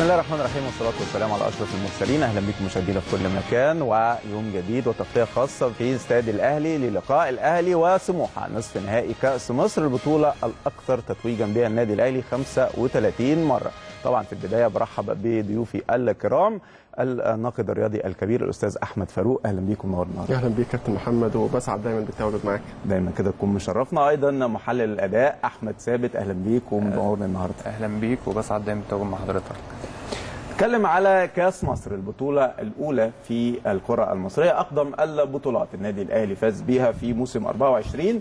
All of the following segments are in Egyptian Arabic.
الله الرحمن الرحيم والصلاة والسلام على أشرف المرسلين أهلا بكم مشاهدينا في كل مكان ويوم جديد وتغطية خاصة في استاد الأهلي للقاء الأهلي وسموحة نصف نهائي كأس مصر البطولة الأكثر تتويجا بها النادي الأهلي 35 مرة طبعا في البداية برحب بضيوفي الكرام الناقد الرياضي الكبير الأستاذ أحمد فاروق أهلا بيكم النهارده اهلا بيك كابتن محمد وبسعد دايما بالتواجد معاك دايما كده تكون مشرفنا أيضا محلل الأداء أحمد ثابت أهلا بيك ومنورنا النهارده اهلا بيك وبسعد دايما بالتواجد مع حضرتك نتكلم على كاس مصر البطوله الاولى في الكره المصريه اقدم البطولات النادي الاهلي فاز بيها في موسم 24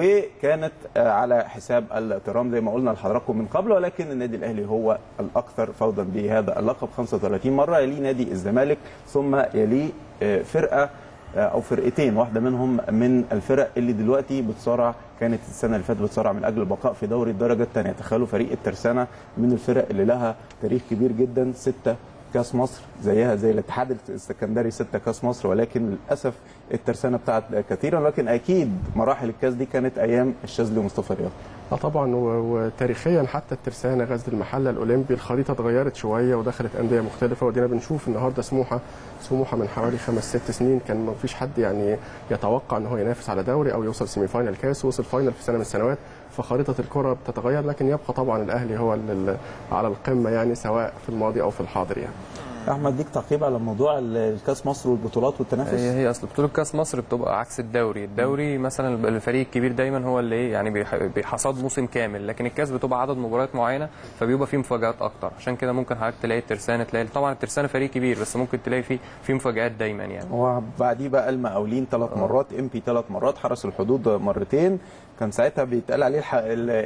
وكانت على حساب الترام زي ما قلنا لحضراتكم من قبل ولكن النادي الاهلي هو الاكثر فوزا بهذا اللقب 35 مره يليه نادي الزمالك ثم يليه فرقه او فرقتين واحده منهم من الفرق اللي دلوقتي بتصارع كانت السنه اللي فاتت بتصارع من اجل البقاء في دوري الدرجه الثانيه تخيلوا فريق الترسانه من الفرق اللي لها تاريخ كبير جدا سته كاس مصر زيها زي الاتحاد السكندري سته كاس مصر ولكن للاسف الترسانه بتاعت كثيرا ولكن اكيد مراحل الكاس دي كانت ايام الشاذلي ومصطفى رياض اه طبعا وتاريخيا حتى الترسانه غزل المحله الاولمبي الخريطه اتغيرت شويه ودخلت انديه مختلفه ودينا بنشوف النهارده سموحه سموحه من حوالي خمس ست سنين كان ما فيش حد يعني يتوقع ان هو ينافس على دوري او يوصل سيمي فاينل كاس وصل فاينل في سنه من السنوات فخريطه الكره بتتغير لكن يبقى طبعا الاهلي هو على القمه يعني سواء في الماضي او في الحاضر يعني احمد ديك تعقيب على موضوع الكاس مصر والبطولات والتنافس هي هي اصل بطوله كاس مصر بتبقى عكس الدوري الدوري مثلا الفريق الكبير دايما هو اللي ايه يعني بيحصاد موسم كامل لكن الكاس بتبقى عدد مباريات معينه فبيبقى فيه مفاجات اكتر عشان كده ممكن حضرتك تلاقي الترسانه تلاقي طبعا الترسانه فريق كبير بس ممكن تلاقي فيه في مفاجات دايما يعني وبعديه بقى المقاولين ثلاث مرات ام بي ثلاث مرات حرس الحدود مرتين كان ساعتها بيتقال عليه الح...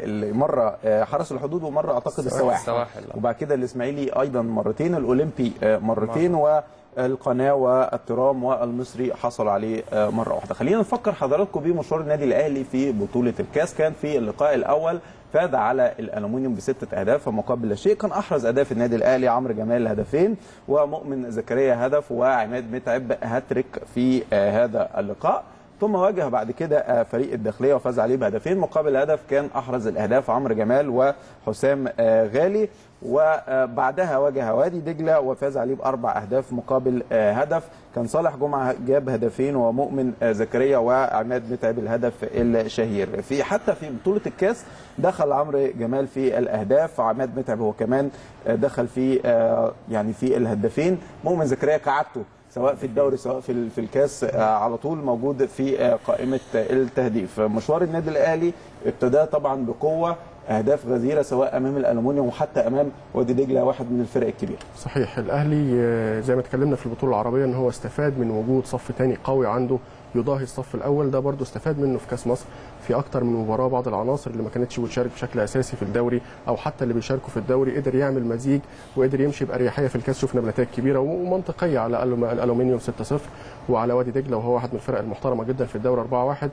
مره حرس الحدود ومره اعتقد السواحل, السواحل. وبعد كده الاسماعيلي ايضا مرتين الاولمبي مرتين والقناه والترام والمصري حصل عليه مره واحده خلينا نفكر حضراتكم بمشوار النادي الاهلي في بطوله الكاس كان في اللقاء الاول فاز على الالومنيوم بسته اهداف مقابل لا شيء كان احرز اهداف النادي الاهلي عمرو جمال هدفين ومؤمن زكريا هدف وعماد متعب هاتريك في هذا اللقاء ثم واجه بعد كده فريق الداخليه وفاز عليه بهدفين مقابل هدف كان احرز الاهداف عمرو جمال وحسام غالي وبعدها واجه وادي دجله وفاز عليه باربع اهداف مقابل هدف كان صالح جمعه جاب هدفين ومؤمن زكريا وعماد متعب الهدف الشهير في حتى في بطوله الكاس دخل عمرو جمال في الاهداف عماد متعب هو كمان دخل في يعني في الهدافين مؤمن زكريا كعادته سواء في الدوري سواء في في الكاس على طول موجود في قائمه التهديف مشوار النادي الاهلي ابتدى طبعا بقوه اهداف غزيره سواء امام الالومنيوم وحتى امام وادي دجله واحد من الفرق الكبيره. صحيح الاهلي زي ما اتكلمنا في البطوله العربيه ان هو استفاد من وجود صف ثاني قوي عنده يضاهي الصف الاول ده برضه استفاد منه في كاس مصر في اكتر من مباراه بعض العناصر اللي ما كانتش بتشارك بشكل اساسي في الدوري او حتى اللي بيشاركوا في الدوري قدر يعمل مزيج وقدر يمشي باريحيه في الكاس شفنا بنتائج كبيره ومنطقيه على الالومنيوم 6-0 وعلى وادي دجله وهو واحد من الفرق المحترمه جدا في الدوري 4-1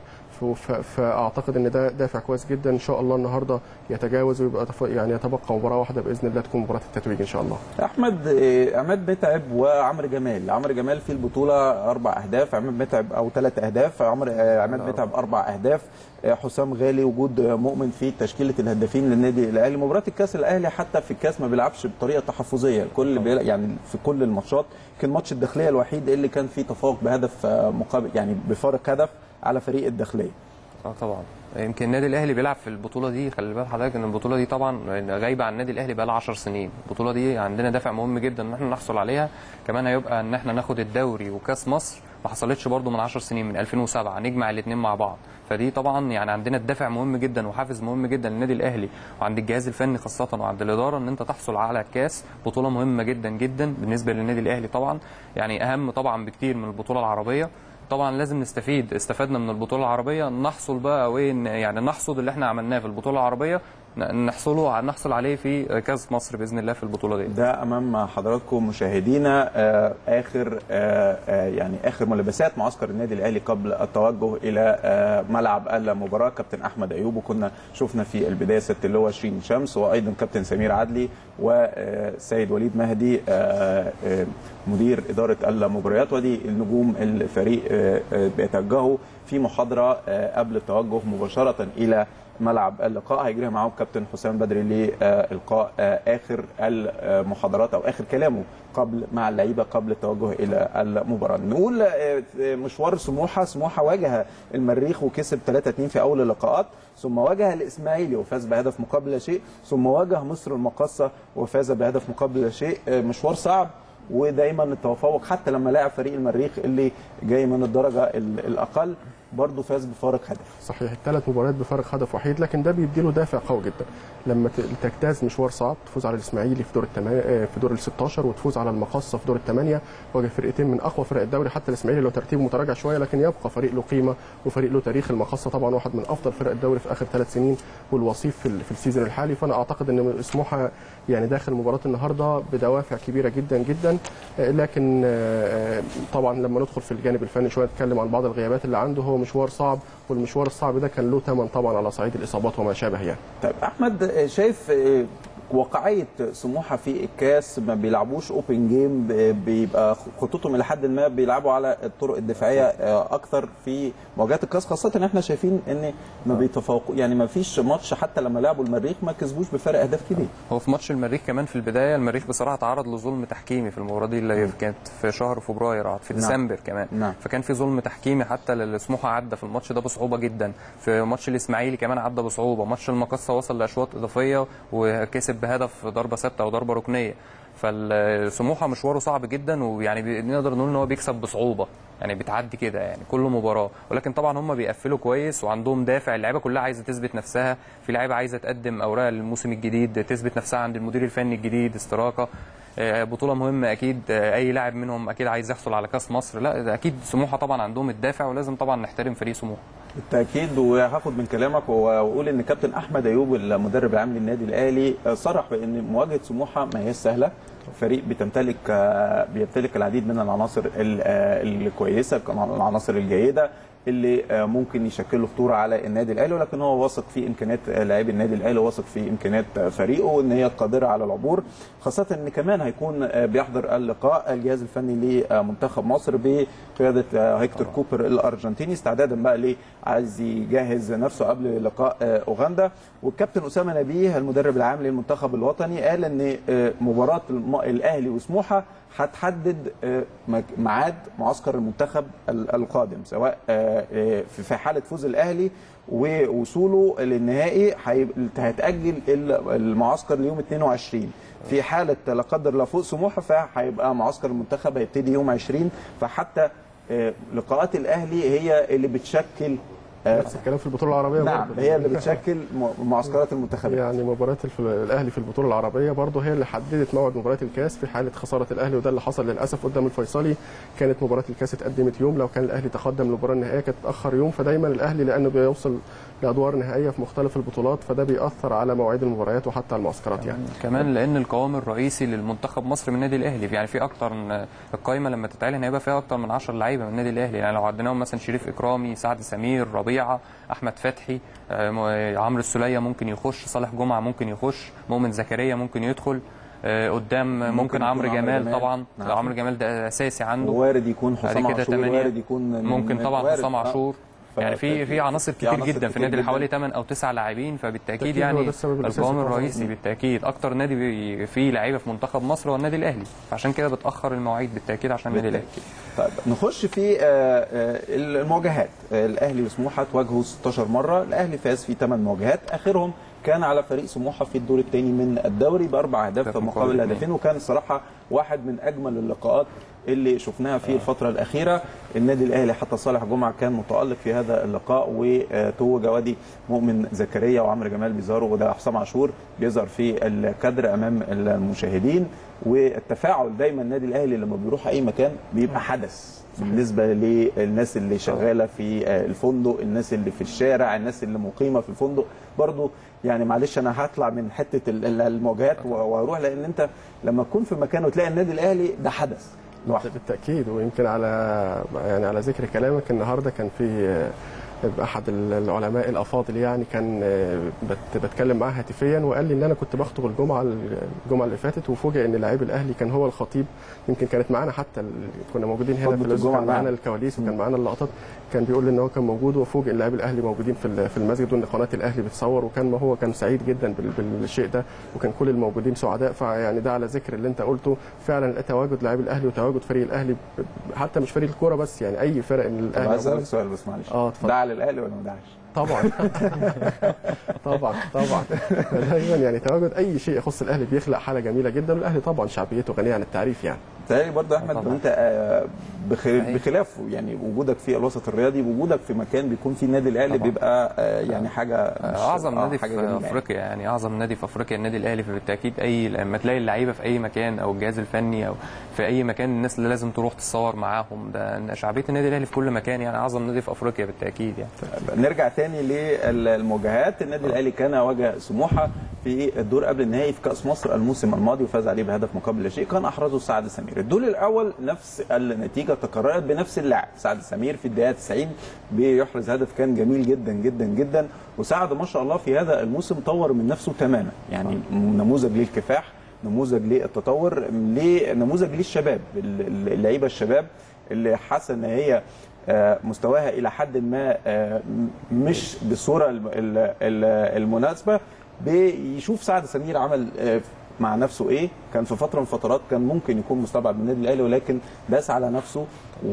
فاعتقد ان ده دافع كويس جدا ان شاء الله النهارده يتجاوز ويبقى يعني يتبقى مباراه واحده باذن الله تكون مباراه التتويج ان شاء الله. احمد عماد متعب وعمرو جمال، عمرو جمال في البطوله اربع اهداف، عماد متعب او ثلاث اهداف، عمرو عماد متعب اربع اهداف، حسام غالي وجود مؤمن في تشكيله الهدافين للنادي الاهلي، مباراه الكاس الاهلي حتى في الكاس ما بيلعبش بطريقه تحفظيه، الكل بيلعب يعني في كل الماتشات، كان ماتش الداخليه الوحيد اللي كان فيه تفوق بهدف مقابل يعني بفارق هدف على فريق الداخليه. اه طبعا يمكن النادي الاهلي بيلعب في البطوله دي خلي بال حضرتك ان البطوله دي طبعا غايبه عن النادي الاهلي بقى لها 10 سنين البطوله دي عندنا دافع مهم جدا ان احنا نحصل عليها كمان هيبقى ان احنا ناخد الدوري وكاس مصر ما حصلتش برده من 10 سنين من 2007 نجمع الاثنين مع بعض فدي طبعا يعني عندنا الدافع مهم جدا وحافز مهم جدا للنادي الاهلي وعند الجهاز الفني خاصه وعند الاداره ان انت تحصل على كاس بطوله مهمه جدا جدا بالنسبه للنادي الاهلي طبعا يعني اهم طبعا بكتير من البطوله العربيه طبعا لازم نستفيد استفدنا من البطوله العربيه نحصل بقى وين يعني نحصد اللي احنا عملناه في البطوله العربيه نحصله نحصل عليه في كاس مصر باذن الله في البطوله دي ده امام حضراتكم مشاهدينا اخر يعني اخر ملابسات معسكر النادي الاهلي قبل التوجه الى ملعب المباراه كابتن احمد ايوب وكنا شفنا في البدايه ست اللي هو شيرين شمس وايضا كابتن سمير عدلي وسيد وليد مهدي مدير اداره المباريات ودي النجوم الفريق بيتوجهوا في محاضره قبل التوجه مباشره الى ملعب اللقاء هيجري معاهم كابتن حسام بدري لالقاء اخر المحاضرات او اخر كلامه قبل مع اللعيبه قبل التوجه الى المباراه نقول آه، مشوار سموحه سموحه واجه المريخ وكسب 3-2 في اول اللقاءات ثم واجه الاسماعيلي وفاز بهدف مقابل لا شيء ثم واجه مصر المقاصه وفاز بهدف مقابل لا شيء آه، مشوار صعب ودايما التفوق حتى لما لاعب فريق المريخ اللي جاي من الدرجه ال- الاقل برضه فاز بفارق هدف صحيح الثلاث مباريات بفارق هدف وحيد لكن ده بيديله دافع قوي جدا لما ت- تجتاز مشوار صعب تفوز على الاسماعيلي في دور التما... آه، في دور ال 16 وتفوز على المقصه في دور الثمانيه واجه فرقتين من اقوى فرق الدوري حتى الاسماعيلي لو ترتيبه متراجع شويه لكن يبقى فريق له قيمه وفريق له تاريخ المقصه طبعا واحد من افضل فرق الدوري في اخر ثلاث سنين والوصيف في, ال... في السيزون الحالي فانا اعتقد ان سموحه يعني داخل مباراه النهارده بدوافع كبيره جدا جدا آه، لكن آه، آه، طبعا لما ندخل في الجانب الفني شويه نتكلم عن بعض الغيابات اللي عنده هو مشوار صعب والمشوار الصعب ده كان له ثمن طبعا على صعيد الاصابات وما شابه يعني طيب احمد آه، شايف آه، واقعيه سموحه في الكاس ما بيلعبوش اوبن جيم بيبقى خطوطهم الى حد ما بيلعبوا على الطرق الدفاعيه آه، اكتر في مواجهات الكاس خاصه ان احنا شايفين ان ما بيتفوقوا يعني ما فيش ماتش حتى لما لعبوا المريخ ما كسبوش بفرق اهداف كبير هو في ماتش المريخ كمان في البدايه المريخ بصراحه تعرض لظلم تحكيمي في المباراه دي اللي كانت في شهر فبراير في نعم. ديسمبر كمان نعم. فكان في ظلم تحكيمي حتى لسموحه عدى في الماتش ده بصعوبه جدا في ماتش الاسماعيلي كمان عدى بصعوبه ماتش المقصه وصل لاشواط اضافيه وكسب بهدف ضربه ثابته او ضربه ركنيه فالسموحه مشواره صعب جدا ويعني بي- نقدر نقول ان هو بيكسب بصعوبه يعني بتعدي كده يعني كل مباراه ولكن طبعا هم بيقفلوا كويس وعندهم دافع اللعيبه كلها عايزه تثبت نفسها في لعيبه عايزه تقدم اوراق للموسم الجديد تثبت نفسها عند المدير الفني الجديد استراقه آه، بطوله مهمه اكيد آه، اي لاعب منهم اكيد عايز يحصل على كاس مصر لا ده اكيد سموحه طبعا عندهم الدافع ولازم طبعا نحترم فريق سموحه بالتاكيد وهاخد من كلامك واقول ان كابتن احمد ايوب المدرب العام للنادي الاهلي صرح بان مواجهه سموحه ما هي سهله فريق بتمتلك آه، بيمتلك العديد من العناصر ال- آه، الكويسه كمان العناصر الجيده اللي آه، ممكن يشكلوا خطوره على النادي الاهلي ولكن هو واثق في امكانيات آه، لاعبي النادي الاهلي واثق في امكانيات آه، فريقه وان هي قادره على العبور خاصه ان كمان هيكون آه، بيحضر اللقاء الجهاز الفني لمنتخب مصر بقياده آه، هيكتور كوبر الارجنتيني استعدادا بقى ليه عايز يجهز نفسه قبل لقاء آه، اوغندا والكابتن اسامه نبيه المدرب العام للمنتخب الوطني قال ان آه، مباراه الم- الاهلي وسموحه هتحدد آه، مك- ميعاد معسكر المنتخب ال- القادم سواء آه، آه، في في حاله فوز الاهلي ووصوله للنهائي هيب- هيتاجل ال- المعسكر ليوم 22 في حاله لا قدر الله فوز سموحه فهيبقى معسكر المنتخب هيبتدي يوم 20 فحتى آه، لقاءات الاهلي هي اللي بتشكل آه، نفس الكلام في البطوله العربيه نعم برضه. هي اللي بتشكل م- معسكرات المنتخبات يعني مباراة الف- الاهلي في البطوله العربيه برضه هي اللي حددت موعد مباراه الكاس في حاله خساره الاهلي وده اللي حصل للاسف قدام الفيصلي كانت مباراه الكاس اتقدمت يوم لو كان الاهلي تقدم للمباراه النهائيه كانت تاخر يوم فدايما الاهلي لانه بيوصل لادوار نهائيه في مختلف البطولات فده بيأثر على مواعيد المباريات وحتى المعسكرات يعني كمان لان القوام الرئيسي للمنتخب مصر من النادي الاهلي يعني في اكتر من القائمه لما تتعلن هيبقى فيها اكتر من 10 لعيبه من النادي الاهلي يعني لو عديناهم مثلا شريف اكرامي سعد سمير ربيعه احمد فتحي آه، م- عمرو السوليه ممكن يخش صالح جمعه ممكن يخش مؤمن زكريا ممكن يدخل آه، قدام ممكن, ممكن عمرو يكون عمرو جمال, جمال. طبعا نعم. عمرو جمال ده اساسي عنده وارد يكون بعد حسام كده عاشور تمانية. وارد يكون من- ممكن من- طبعا وارد. حسام آه. عاشور ف- يعني في في عناصر في كتير عناصر جدا في كتير النادي جداً. حوالي 8 او 9 لاعبين فبالتاكيد بالتأكيد هو يعني ده السبب الأساسي القوام طبعاً. الرئيسي بالتاكيد اكتر نادي بي- فيه لعيبه في منتخب مصر هو النادي الاهلي فعشان كده بتاخر المواعيد بالتاكيد عشان النادي الاهلي طيب نخش في آه، آه، المواجهات آه، الاهلي وسموحه تواجهوا 16 مره الاهلي فاز في 8 مواجهات اخرهم كان على فريق سموحه في الدور الثاني من الدوري باربع اهداف هدف مقابل مقابل هدفين وكان الصراحه واحد من اجمل اللقاءات اللي شفناها في الفتره الاخيره النادي الاهلي حتى صالح جمعه كان متالق في هذا اللقاء وتوج وادي مؤمن زكريا وعمرو جمال بيظهروا وده حسام عاشور بيظهر في الكادر امام المشاهدين والتفاعل دايما النادي الاهلي لما بيروح اي مكان بيبقى حدث بالنسبه للناس اللي شغاله في الفندق الناس اللي في الشارع الناس اللي مقيمه في الفندق برضو يعني معلش انا هطلع من حته ال- ال- المواجهات و- واروح لان انت لما تكون في مكان وتلاقي النادي الاهلي ده حدث لوحده بالتاكيد ويمكن على يعني على ذكر كلامك النهارده كان في باحد العلماء الافاضل يعني كان آه، بت- بتكلم معاه هاتفيا وقال لي ان انا كنت بخطب الجمعه الجمعه اللي فاتت وفوجئ ان لاعب الاهلي كان هو الخطيب يمكن كانت معانا حتى ال- كنا موجودين هنا خطبة في الاستوديو الجمعة كان معانا معانا. الكواليس وكان معانا اللقطات كان بيقول لي ان هو كان موجود وفوجئ ان لاعبي الاهلي موجودين في ال- في المسجد وان قناه الاهلي بتصور وكان ما هو كان سعيد جدا بال- بالشيء ده وكان كل الموجودين سعداء فيعني ده على ذكر اللي انت قلته فعلا تواجد لاعبي الاهلي وتواجد فريق الاهلي ب- حتى مش فريق الكوره بس يعني اي فرق ان طب الاهلي عايز اسالك موجود. سؤال بس معلش اه اتفضل دعا للاهلي ولا ما دعاش؟ طبعا طبعا طبعا دايما يعني تواجد اي شيء يخص الاهلي بيخلق حاله جميله جدا والاهلي طبعا شعبيته غنيه عن التعريف يعني بتهيألي برضه يا احمد طبعا. انت آه، بخ- صحيح. بخلاف يعني وجودك في الوسط الرياضي وجودك في مكان بيكون فيه النادي الاهلي طبعا. بيبقى آه، يعني حاجه مش- اعظم آه، نادي حاجة في جميلة يعني. افريقيا يعني اعظم نادي في افريقيا النادي الاهلي فبالتاكيد اي لما تلاقي اللعيبه في اي مكان او الجهاز الفني او في اي مكان الناس اللي لازم تروح تتصور معاهم ده شعبيه النادي الاهلي في كل مكان يعني اعظم نادي في افريقيا بالتاكيد يعني نرجع تاني للمواجهات النادي الاهلي كان واجه سموحه في الدور قبل النهائي في كاس مصر الموسم الماضي وفاز عليه بهدف مقابل لا شيء كان احرزه سعد سمير الدور الاول نفس النتيجه تكررت بنفس اللاعب سعد سمير في الدقيقه 90 بيحرز هدف كان جميل جدا جدا جدا وسعد ما شاء الله في هذا الموسم طور من نفسه تماما يعني نموذج للكفاح نموذج للتطور نموذج للشباب اللعيبه الشباب اللي حاسه ان هي آه، مستواها الى حد ما آه، مش بالصوره الم- ال- ال- المناسبه بيشوف سعد سمير عمل آه، مع نفسه ايه كان في فتره من الفترات كان ممكن يكون مستبعد من النادي الاهلي ولكن داس على نفسه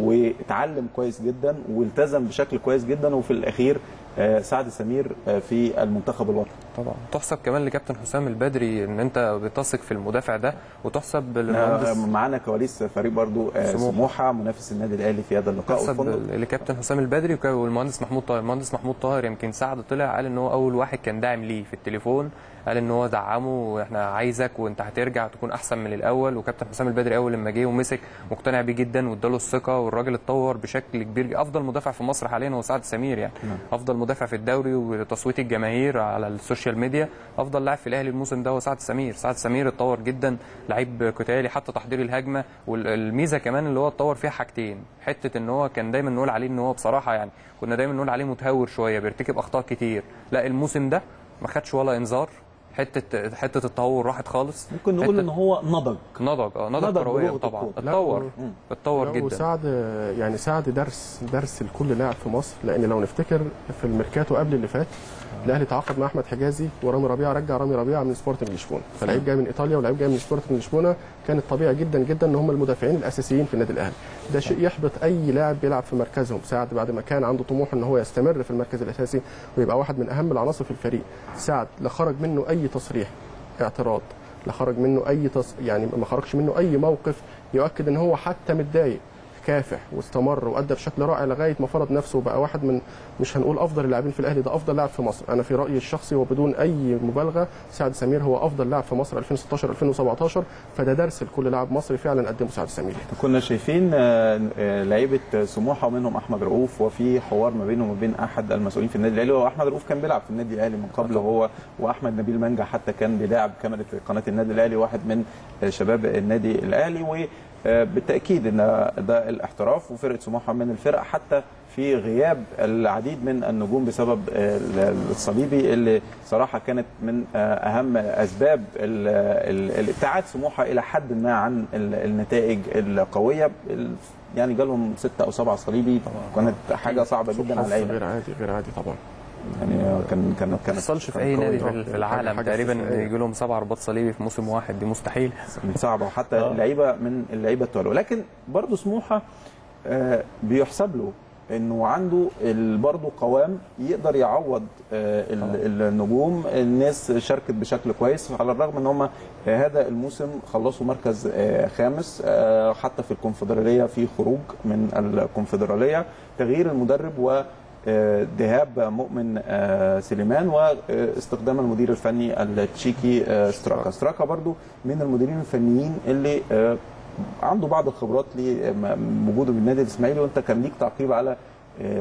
واتعلم كويس جدا والتزم بشكل كويس جدا وفي الاخير آه، سعد سمير آه، في المنتخب الوطني طبعا تحسب كمان لكابتن حسام البدري ان انت بتثق في المدافع ده وتحسب آه، للمهندس معانا كواليس فريق برضو آه، سموحة. سموحه منافس النادي الاهلي في هذا اللقاء تحسب والفندق لكابتن حسام البدري وك- والمهندس محمود طاهر المهندس محمود طاهر يمكن سعد طلع قال ان هو اول واحد كان داعم ليه في التليفون قال ان هو دعمه واحنا عايزك وانت هترجع تكون احسن من الاول وكابتن حسام البدري اول لما جه ومسك مقتنع بيه جدا واداله الثقه والراجل اتطور بشكل كبير افضل مدافع في مصر حاليا هو سعد سمير يعني افضل مدافع في الدوري وتصويت الجماهير على السوشيال ميديا افضل لاعب في الاهلي الموسم ده هو سعد سمير سعد سمير اتطور جدا لعيب قتالي حتى تحضير الهجمه والميزه كمان اللي هو اتطور فيها حاجتين حته ان هو كان دايما نقول عليه ان هو بصراحه يعني كنا دايما نقول عليه متهور شويه بيرتكب اخطاء كتير لا الموسم ده ما خدش ولا انذار حته حته التهور راحت خالص ممكن نقول حتة- ان هو نضج نضج اه نضج نضج كرويا بلغة طبعا الكورة. لا، اتطور و- اتطور لا، جدا وسعد يعني سعد درس درس لكل لاعب في مصر لان لو نفتكر في الميركاتو قبل اللي فات الاهلي تعاقد مع احمد حجازي ورامي ربيعه رجع رامي ربيعه من سبورتنج لشبونه فلعيب جاي من ايطاليا ولعيب جاي من سبورتنج لشبونه كانت طبيعي جدا جدا ان هم المدافعين الاساسيين في النادي الاهلي ده شيء يحبط اي لاعب بيلعب في مركزهم سعد بعد ما كان عنده طموح ان هو يستمر في المركز الاساسي ويبقى واحد من اهم العناصر في الفريق سعد لا خرج منه اي تصريح اعتراض لا خرج منه اي تص... يعني ما خرجش منه اي موقف يؤكد ان هو حتى متضايق كافح واستمر وادى بشكل رائع لغايه ما فرض نفسه وبقى واحد من مش هنقول افضل اللاعبين في الاهلي ده افضل لاعب في مصر انا في رايي الشخصي وبدون اي مبالغه سعد سمير هو افضل لاعب في مصر 2016 2017 فده درس لكل لاعب مصري فعلا قدمه سعد سمير كنا شايفين آه، آه، لعيبه سموحه ومنهم احمد رؤوف وفي حوار ما بينه وما بين احد المسؤولين في النادي الاهلي واحمد رؤوف كان بيلعب في النادي الاهلي من قبل هو واحمد نبيل منجا حتى كان بيلاعب كاميرا قناه النادي الاهلي واحد من آه، شباب النادي الاهلي وبالتاكيد ان ده الاحتراف وفرقه سموحه من الفرق حتى في غياب العديد من النجوم بسبب آه، الصليبي اللي صراحه كانت من آه، اهم اسباب ال- ال- الابتعاد سموحه الى حد ما عن ال- النتائج القويه ال- يعني جالهم ستة او سبعة صليبي كانت حاجه صعبه جدا على حظ اللعيبه غير عادي غير عادي طبعا يعني كان كان ما كان بتحصلش في كان اي قوي. نادي في آه، ال- في حاجة- العالم حاجة تقريبا استثنائية. يجي لهم سبع رباط صليبي في موسم واحد دي مستحيل صعبه وحتى اللعيبه من اللعيبه التوالي ولكن برضه سموحه آه، بيحسب له انه عنده ال- برضه قوام يقدر يعوض آه، ال- النجوم الناس شاركت بشكل كويس على الرغم ان هم هذا الموسم خلصوا مركز آه، خامس آه، حتى في الكونفدراليه في خروج من الكونفدراليه تغيير المدرب و آه، ذهاب مؤمن آه، سليمان واستخدام المدير الفني التشيكي آه، ستراكا ستراكا برضو من المديرين الفنيين اللي آه، عنده بعض الخبرات لوجوده بالنادي الاسماعيلي وانت كان ليك تعقيب على آه،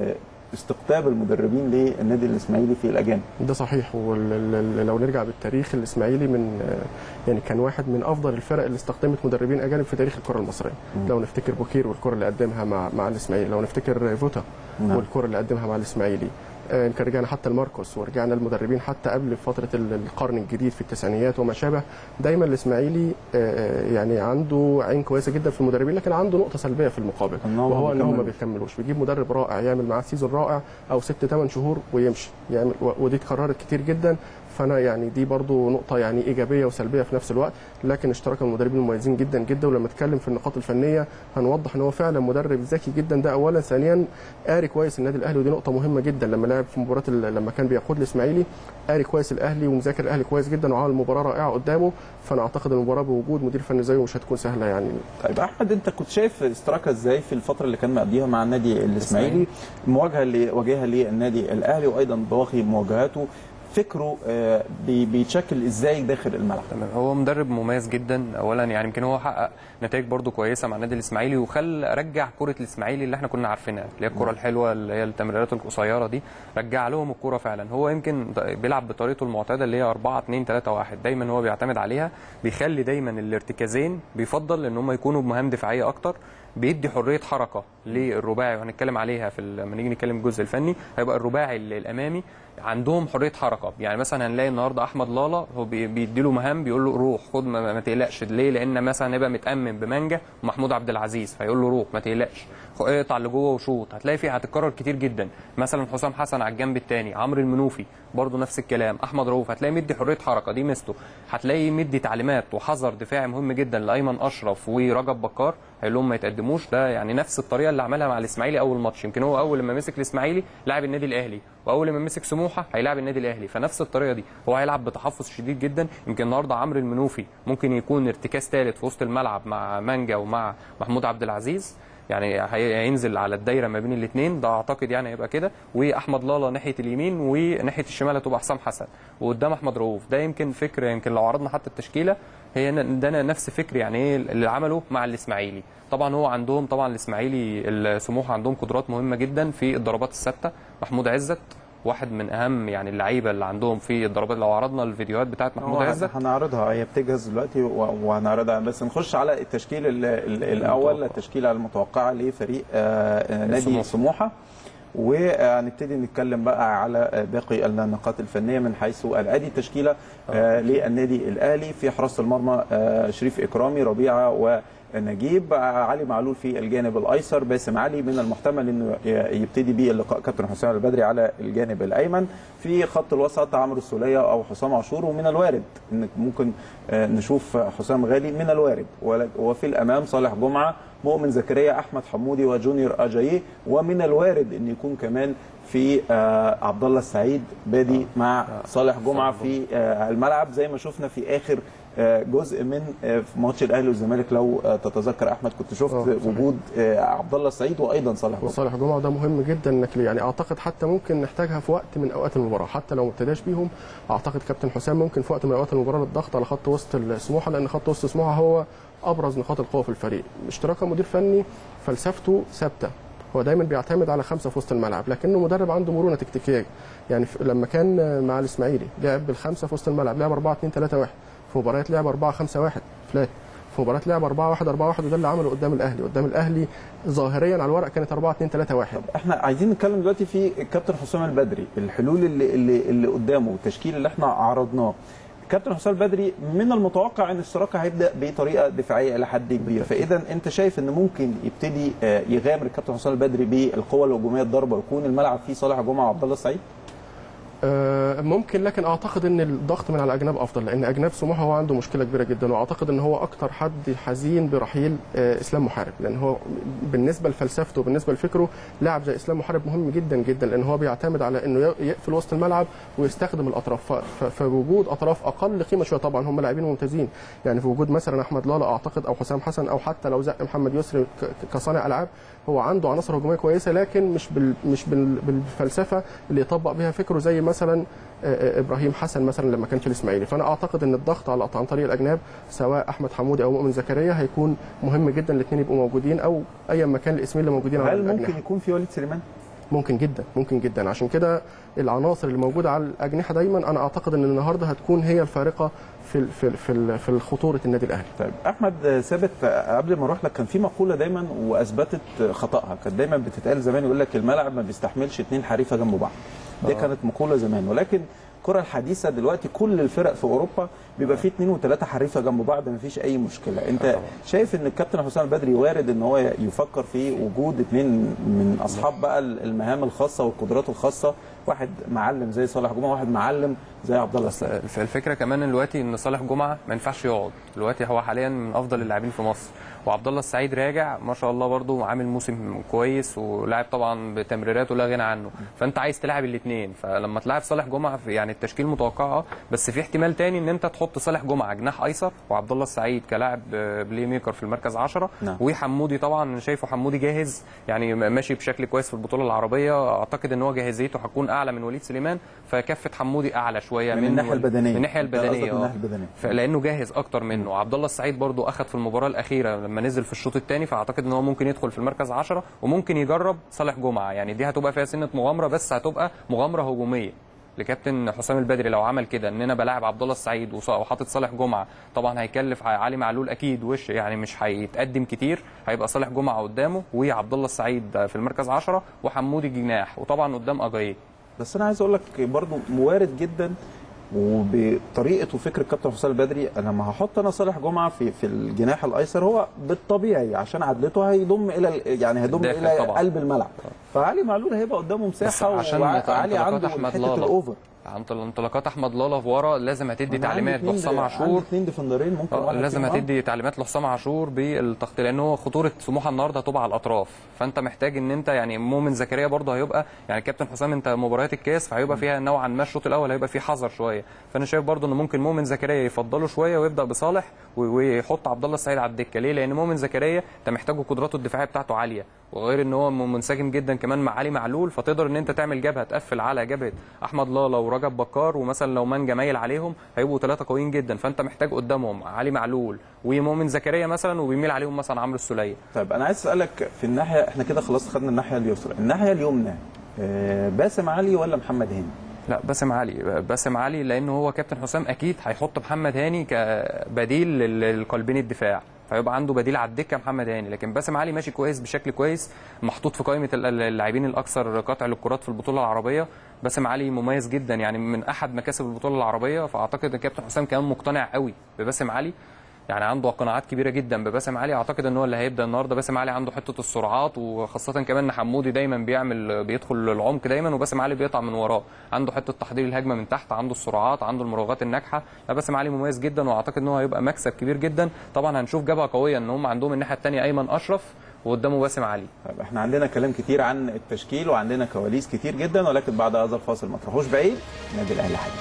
استقطاب المدربين للنادي الاسماعيلي في الاجانب ده صحيح ولو نرجع بالتاريخ الاسماعيلي من يعني كان واحد من افضل الفرق اللي استخدمت مدربين اجانب في تاريخ الكره المصريه مم. لو نفتكر بوكير والكره اللي قدمها مع مع الاسماعيلي لو نفتكر فوتا نعم. والكره اللي قدمها مع الاسماعيلي آه، يمكن رجعنا حتى لماركوس ورجعنا المدربين حتى قبل فتره ال- القرن الجديد في التسعينيات وما شابه دايما الاسماعيلي آه، يعني عنده عين كويسه جدا في المدربين لكن عنده نقطه سلبيه في المقابل إنهم وهو ان هم ما بيكملوش. بيكملوش بيجيب مدرب رائع يعمل معاه سيزون رائع او ست ثمان شهور ويمشي يعمل و- ودي اتكررت كتير جدا فانا يعني دي برضو نقطه يعني ايجابيه وسلبيه في نفس الوقت لكن اشتراك المدربين مميزين جدا جدا ولما اتكلم في النقاط الفنيه هنوضح ان هو فعلا مدرب ذكي جدا ده اولا ثانيا قاري كويس النادي الاهلي ودي نقطه مهمه جدا لما لعب في مباراه ال- لما كان بيقود الاسماعيلي قاري كويس الاهلي ومذاكر الاهلي كويس جدا وعمل مباراه رائعه قدامه فانا اعتقد المباراه بوجود مدير فني زيه مش هتكون سهله يعني طيب احمد انت كنت شايف استراكا ازاي في الفتره اللي كان مقضيها مع النادي الاسماعيلي المواجهه اللي واجهها للنادي الاهلي وايضا بواقي مواجهاته فكره آه، بي- بيتشكل ازاي داخل الملعب تمام هو مدرب مميز جدا اولا يعني يمكن هو حقق نتائج برضو كويسه مع النادي الاسماعيلي وخل رجع كره الاسماعيلي اللي احنا كنا عارفينها اللي هي الكره الحلوه اللي هي التمريرات القصيره دي رجع لهم الكره فعلا هو يمكن بيلعب بطريقته المعتاده اللي هي 4 2 3 1 دايما هو بيعتمد عليها بيخلي دايما الارتكازين بيفضل ان هم يكونوا بمهام دفاعيه اكتر بيدي حريه حركه للرباعي وهنتكلم عليها في ال- لما نيجي نتكلم الجزء الفني هيبقى الرباعي ال- الامامي عندهم حريه حركه يعني مثلا هنلاقي النهارده احمد لالا هو بي- بيديله مهام بيقول له روح خد ما, ما تقلقش ليه لان مثلا هيبقى متامن بمانجا ومحمود عبد العزيز فيقول له روح ما تقلقش خ- اقطع لجوه وشوط هتلاقي فيه هتتكرر كتير جدا مثلا حسام حسن على الجنب الثاني عمرو المنوفي برضه نفس الكلام احمد رؤوف هتلاقي مدي حريه حركه دي ميزته هتلاقي مدي تعليمات وحذر دفاعي مهم جدا لايمن اشرف ورجب بكار هيقول لهم ما يتقدموش ده يعني نفس الطريقه اللي عملها مع الاسماعيلي اول ماتش يمكن هو اول لما مسك الاسماعيلي لاعب النادي الاهلي واول لما مسك سموحه هيلاعب النادي الاهلي فنفس الطريقه دي هو هيلعب بتحفظ شديد جدا يمكن النهارده عمرو المنوفي ممكن يكون ارتكاز ثالث في وسط الملعب مع مانجا ومع محمود عبد العزيز يعني هي- هينزل على الدايره ما بين الاثنين ده اعتقد يعني هيبقى كده واحمد لالا ناحيه اليمين وناحيه الشمال هتبقى حسام حسن وقدام احمد رؤوف ده يمكن فكر يمكن لو عرضنا حتى التشكيله هي ن- ده نفس فكر يعني ايه اللي عمله مع الاسماعيلي طبعا هو عندهم طبعا الاسماعيلي السموحه عندهم قدرات مهمه جدا في الضربات الثابته محمود عزت واحد من اهم يعني اللعيبه اللي عندهم في الضربات لو عرضنا الفيديوهات بتاعت محمود هو عزت هنعرضها هي بتجهز دلوقتي و- وهنعرضها بس نخش على التشكيل ال- ال- الاول المتوقع. التشكيله المتوقعه لفريق آه، آه، نادي سموحة. سموحه وهنبتدي نتكلم بقى على آه، باقي النقاط الفنيه من حيث ادي التشكيله آه، للنادي الاهلي في حراسه المرمى آه، شريف اكرامي ربيعه و نجيب علي معلول في الجانب الايسر باسم علي من المحتمل انه يبتدي بيه اللقاء كابتن حسام البدري على الجانب الايمن في خط الوسط عمرو السوليه او حسام عاشور ومن الوارد انك ممكن آه، نشوف حسام غالي من الوارد ول- وفي الامام صالح جمعه مؤمن زكريا احمد حمودي وجونيور اجاييه ومن الوارد ان يكون كمان في آه، عبد الله السعيد بادي مع صالح جمعه في آه، الملعب زي ما شفنا في اخر آه، جزء من آه، في ماتش الاهلي والزمالك لو آه، تتذكر احمد كنت شفت آه، صحيح. وجود آه، عبد الله السعيد وايضا صالح جمعه وصالح جمعه ده مهم جدا انك يعني اعتقد حتى ممكن نحتاجها في وقت من اوقات المباراه حتى لو ما ابتداش بيهم اعتقد كابتن حسام ممكن في وقت من اوقات المباراه الضغط على خط وسط السموحه لان خط وسط سموحه هو ابرز نقاط القوه في الفريق اشتراك مدير فني فلسفته ثابته هو دايما بيعتمد على خمسه في وسط الملعب لكنه مدرب عنده مرونه تكتيكيه يعني في- لما كان مع الاسماعيلي لعب بالخمسه في وسط الملعب لعب 4 2 3 1 في مباريات لعب 4 5 1 فلات في مباراه لعب 4 1 4 1 وده اللي عمله قدام الاهلي قدام الاهلي ظاهريا على الورق كانت 4 2 3 1 احنا عايزين نتكلم دلوقتي في كابتن حسام البدري الحلول اللي اللي, اللي قدامه التشكيل اللي احنا عرضناه كابتن حسام البدري من المتوقع ان الصراقه هيبدا بطريقه دفاعيه الى حد كبير فاذا انت شايف ان ممكن يبتدي آه، يغامر الكابتن حسام البدري بالقوه الهجوميه الضربه ويكون الملعب فيه صالح جمعه وعبد الله السعيد آه، ممكن لكن اعتقد ان الضغط من على الاجناب افضل لان اجناب سموحه هو عنده مشكله كبيره جدا واعتقد ان هو اكتر حد حزين برحيل آه، اسلام محارب لان هو بالنسبه لفلسفته وبالنسبه لفكره لاعب زي اسلام محارب مهم جدا جدا لان هو بيعتمد على انه ي- يقفل وسط الملعب ويستخدم الاطراف ف- ف- فوجود اطراف اقل قيمه شويه طبعا هم لاعبين ممتازين يعني في وجود مثلا احمد لالا اعتقد او حسام حسن او حتى لو زق محمد يسري ك- ك- كصانع العاب هو عنده عناصر هجوميه كويسه لكن مش بال مش بال بالفلسفه اللي يطبق بها فكره زي مثلا آه، آه، ابراهيم حسن مثلا لما كان في الاسماعيلي فانا اعتقد ان الضغط على عن طريق الاجناب سواء احمد حمودي او مؤمن زكريا هيكون مهم جدا الاثنين يبقوا موجودين او اي مكان الاسمين اللي موجودين على هل الأجنحة. ممكن يكون في وليد سليمان ممكن جدا ممكن جدا عشان كده العناصر اللي موجوده على الاجنحه دايما انا اعتقد ان النهارده هتكون هي الفارقه في ال- في ال- في ال- في خطوره النادي الاهلي طيب احمد ثابت قبل ما اروح لك كان في مقوله دايما واثبتت خطاها كانت دايما بتتقال زمان يقول لك الملعب ما بيستحملش اثنين حريفه جنب بعض دي كانت مقوله زمان ولكن الكره الحديثه دلوقتي كل الفرق في اوروبا بيبقى فيه اثنين وثلاثه حريفه جنب بعض ما فيش اي مشكله انت شايف ان الكابتن حسام البدري وارد ان هو يفكر في وجود اثنين من اصحاب بقى المهام الخاصه والقدرات الخاصه واحد معلم زي صالح جمعه واحد معلم زي عبد الله السعيد الف- الفكره كمان دلوقتي ان صالح جمعه ما ينفعش يقعد دلوقتي هو حاليا من افضل اللاعبين في مصر وعبد الله السعيد راجع ما شاء الله برده عامل موسم كويس ولاعب طبعا بتمريراته لا غنى عنه فانت عايز تلعب الاثنين فلما تلعب صالح جمعه في يعني التشكيل متوقع بس في احتمال تاني ان انت تحط صالح جمعه جناح ايسر وعبد الله السعيد كلاعب آه، بلاي ميكر في المركز 10 نعم. وحمودي طبعا انا شايفه حمودي جاهز يعني ماشي بشكل كويس في البطوله العربيه اعتقد ان هو جاهزيته هتكون اعلى من وليد سليمان فكفه حمودي اعلى شويه من منه. الناحية البدنية. من الناحيه أنت قصدك البدنيه من آه. الناحية البدنية. ف- لانه جاهز اكتر منه عبد الله السعيد برضو اخذ في المباراه الاخيره لما نزل في الشوط الثاني فاعتقد ان هو ممكن يدخل في المركز 10 وممكن يجرب صالح جمعه يعني دي هتبقى فيها سنه مغامره بس هتبقى مغامره هجوميه لكابتن حسام البدري لو عمل كده ان انا بلاعب عبد الله السعيد وص- وحاطط صالح جمعه طبعا هيكلف علي معلول اكيد وش يعني مش هيتقدم كتير هيبقى صالح جمعه قدامه وعبد الله السعيد في المركز 10 وحمودي جناح وطبعا قدام اجاييه بس انا عايز اقول لك برضو موارد جدا وبطريقه وفكر الكابتن حسام البدري انا لما هحط انا صالح جمعه في في الجناح الايسر هو بالطبيعي عشان عدلته هيضم الى ال- يعني هيضم الداخل الى طبعا. قلب الملعب فعلي معلول هيبقى قدامه مساحه عشان وعلي انطلاقات عنده أحمد حته لالا. الاوفر عن انطلاقات احمد لالا في ورا لازم هتدي أنا عندي تعليمات اتنين- لحسام عندي عاشور اثنين ديفندرين ممكن آه، واحد لازم فيهم آه. هتدي تعليمات لحسام عاشور بالتخطيط لان هو خطوره سموحه النهارده هتبقى على الاطراف فانت محتاج ان انت يعني مؤمن زكريا برضه هيبقى يعني كابتن حسام انت مباريات الكاس فهيبقى فيها نوعا ما الشوط الاول هيبقى فيه حذر شويه فانا شايف برضه ان ممكن مؤمن زكريا يفضله شويه ويبدا بصالح و- ويحط عبد الله السعيد على الدكه ليه لان مؤمن زكريا انت محتاجه قدراته الدفاعيه بتاعته عاليه وغير ان هو منسجم جدا كمان مع علي معلول فتقدر ان انت تعمل جبهه تقفل على جبهه احمد لالا ورجب بكار ومثلا لو مانجا مايل عليهم هيبقوا ثلاثه قويين جدا فانت محتاج قدامهم علي معلول ومؤمن زكريا مثلا وبيميل عليهم مثلا عمرو السوليه طيب انا عايز اسالك في الناحيه احنا كده خلاص خدنا الناحيه اليسرى الناحيه اليمنى آه، باسم علي ولا محمد هاني لا باسم علي باسم علي لانه هو كابتن حسام اكيد هيحط محمد هاني كبديل لل- للقلبين الدفاع فيبقى عنده بديل على الدكه محمد هاني لكن باسم علي ماشي كويس بشكل كويس محطوط في قائمه ال- اللاعبين الاكثر قطع للكرات في البطوله العربيه باسم علي مميز جدا يعني من احد مكاسب البطوله العربيه فاعتقد ان كابتن حسام كمان مقتنع قوي بباسم علي يعني عنده قناعات كبيره جدا بباسم علي اعتقد ان هو اللي هيبدا النهارده باسم علي عنده حته السرعات وخاصه كمان ان حمودي دايما بيعمل بيدخل العمق دايما وباسم علي بيقطع من وراه عنده حته تحضير الهجمه من تحت عنده السرعات عنده المراوغات الناجحه لا باسم علي مميز جدا واعتقد ان هو هيبقى مكسب كبير جدا طبعا هنشوف جبهه قويه ان هم عندهم الناحيه الثانيه ايمن اشرف وقدامه باسم علي طيب احنا عندنا كلام كتير عن التشكيل وعندنا كواليس كتير جدا ولكن بعد هذا الفاصل ما تروحوش بعيد نادي الاهلي حاجه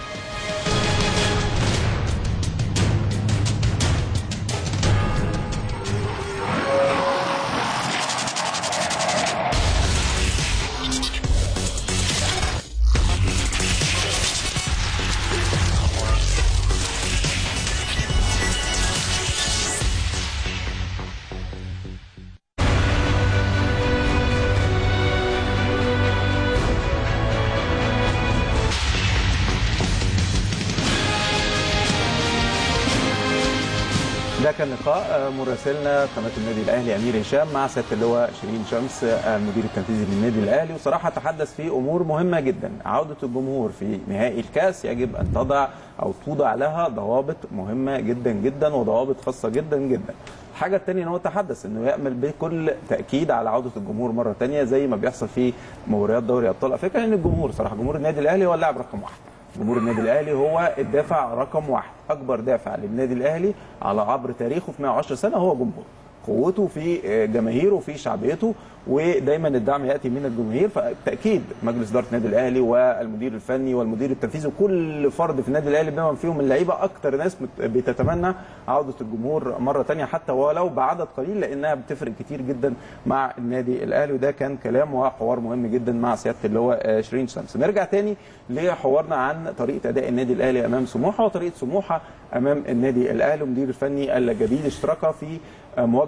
ده كان لقاء آه، مراسلنا قناه النادي الاهلي امير هشام مع سياده اللواء شيرين شمس آه، المدير التنفيذي للنادي الاهلي وصراحه تحدث في امور مهمه جدا عوده الجمهور في نهائي الكاس يجب ان تضع او توضع لها ضوابط مهمه جدا جدا وضوابط خاصه جدا جدا الحاجه الثانيه ان هو تحدث انه يامل بكل تاكيد على عوده الجمهور مره ثانيه زي ما بيحصل في مباريات دوري ابطال افريقيا لان الجمهور صراحه جمهور النادي الاهلي هو اللاعب رقم واحد جمهور النادي الاهلي هو الدافع رقم واحد اكبر دافع للنادي الاهلي على عبر تاريخه في 110 سنه هو جمهور قوته في جماهيره وفي شعبيته ودايما الدعم ياتي من الجماهير فبالتاكيد مجلس اداره النادي الاهلي والمدير الفني والمدير التنفيذي وكل فرد في النادي الاهلي بما فيهم اللعيبه اكتر ناس بت- بتتمنى عوده الجمهور مره ثانيه حتى ولو بعدد قليل لانها بتفرق كتير جدا مع النادي الاهلي وده كان كلام وحوار مهم جدا مع سياده اللواء شيرين شمس نرجع تاني لحوارنا عن طريقه اداء النادي الاهلي امام سموحه وطريقه سموحه امام النادي الاهلي والمدير الفني الجديد اشترك في مواجهه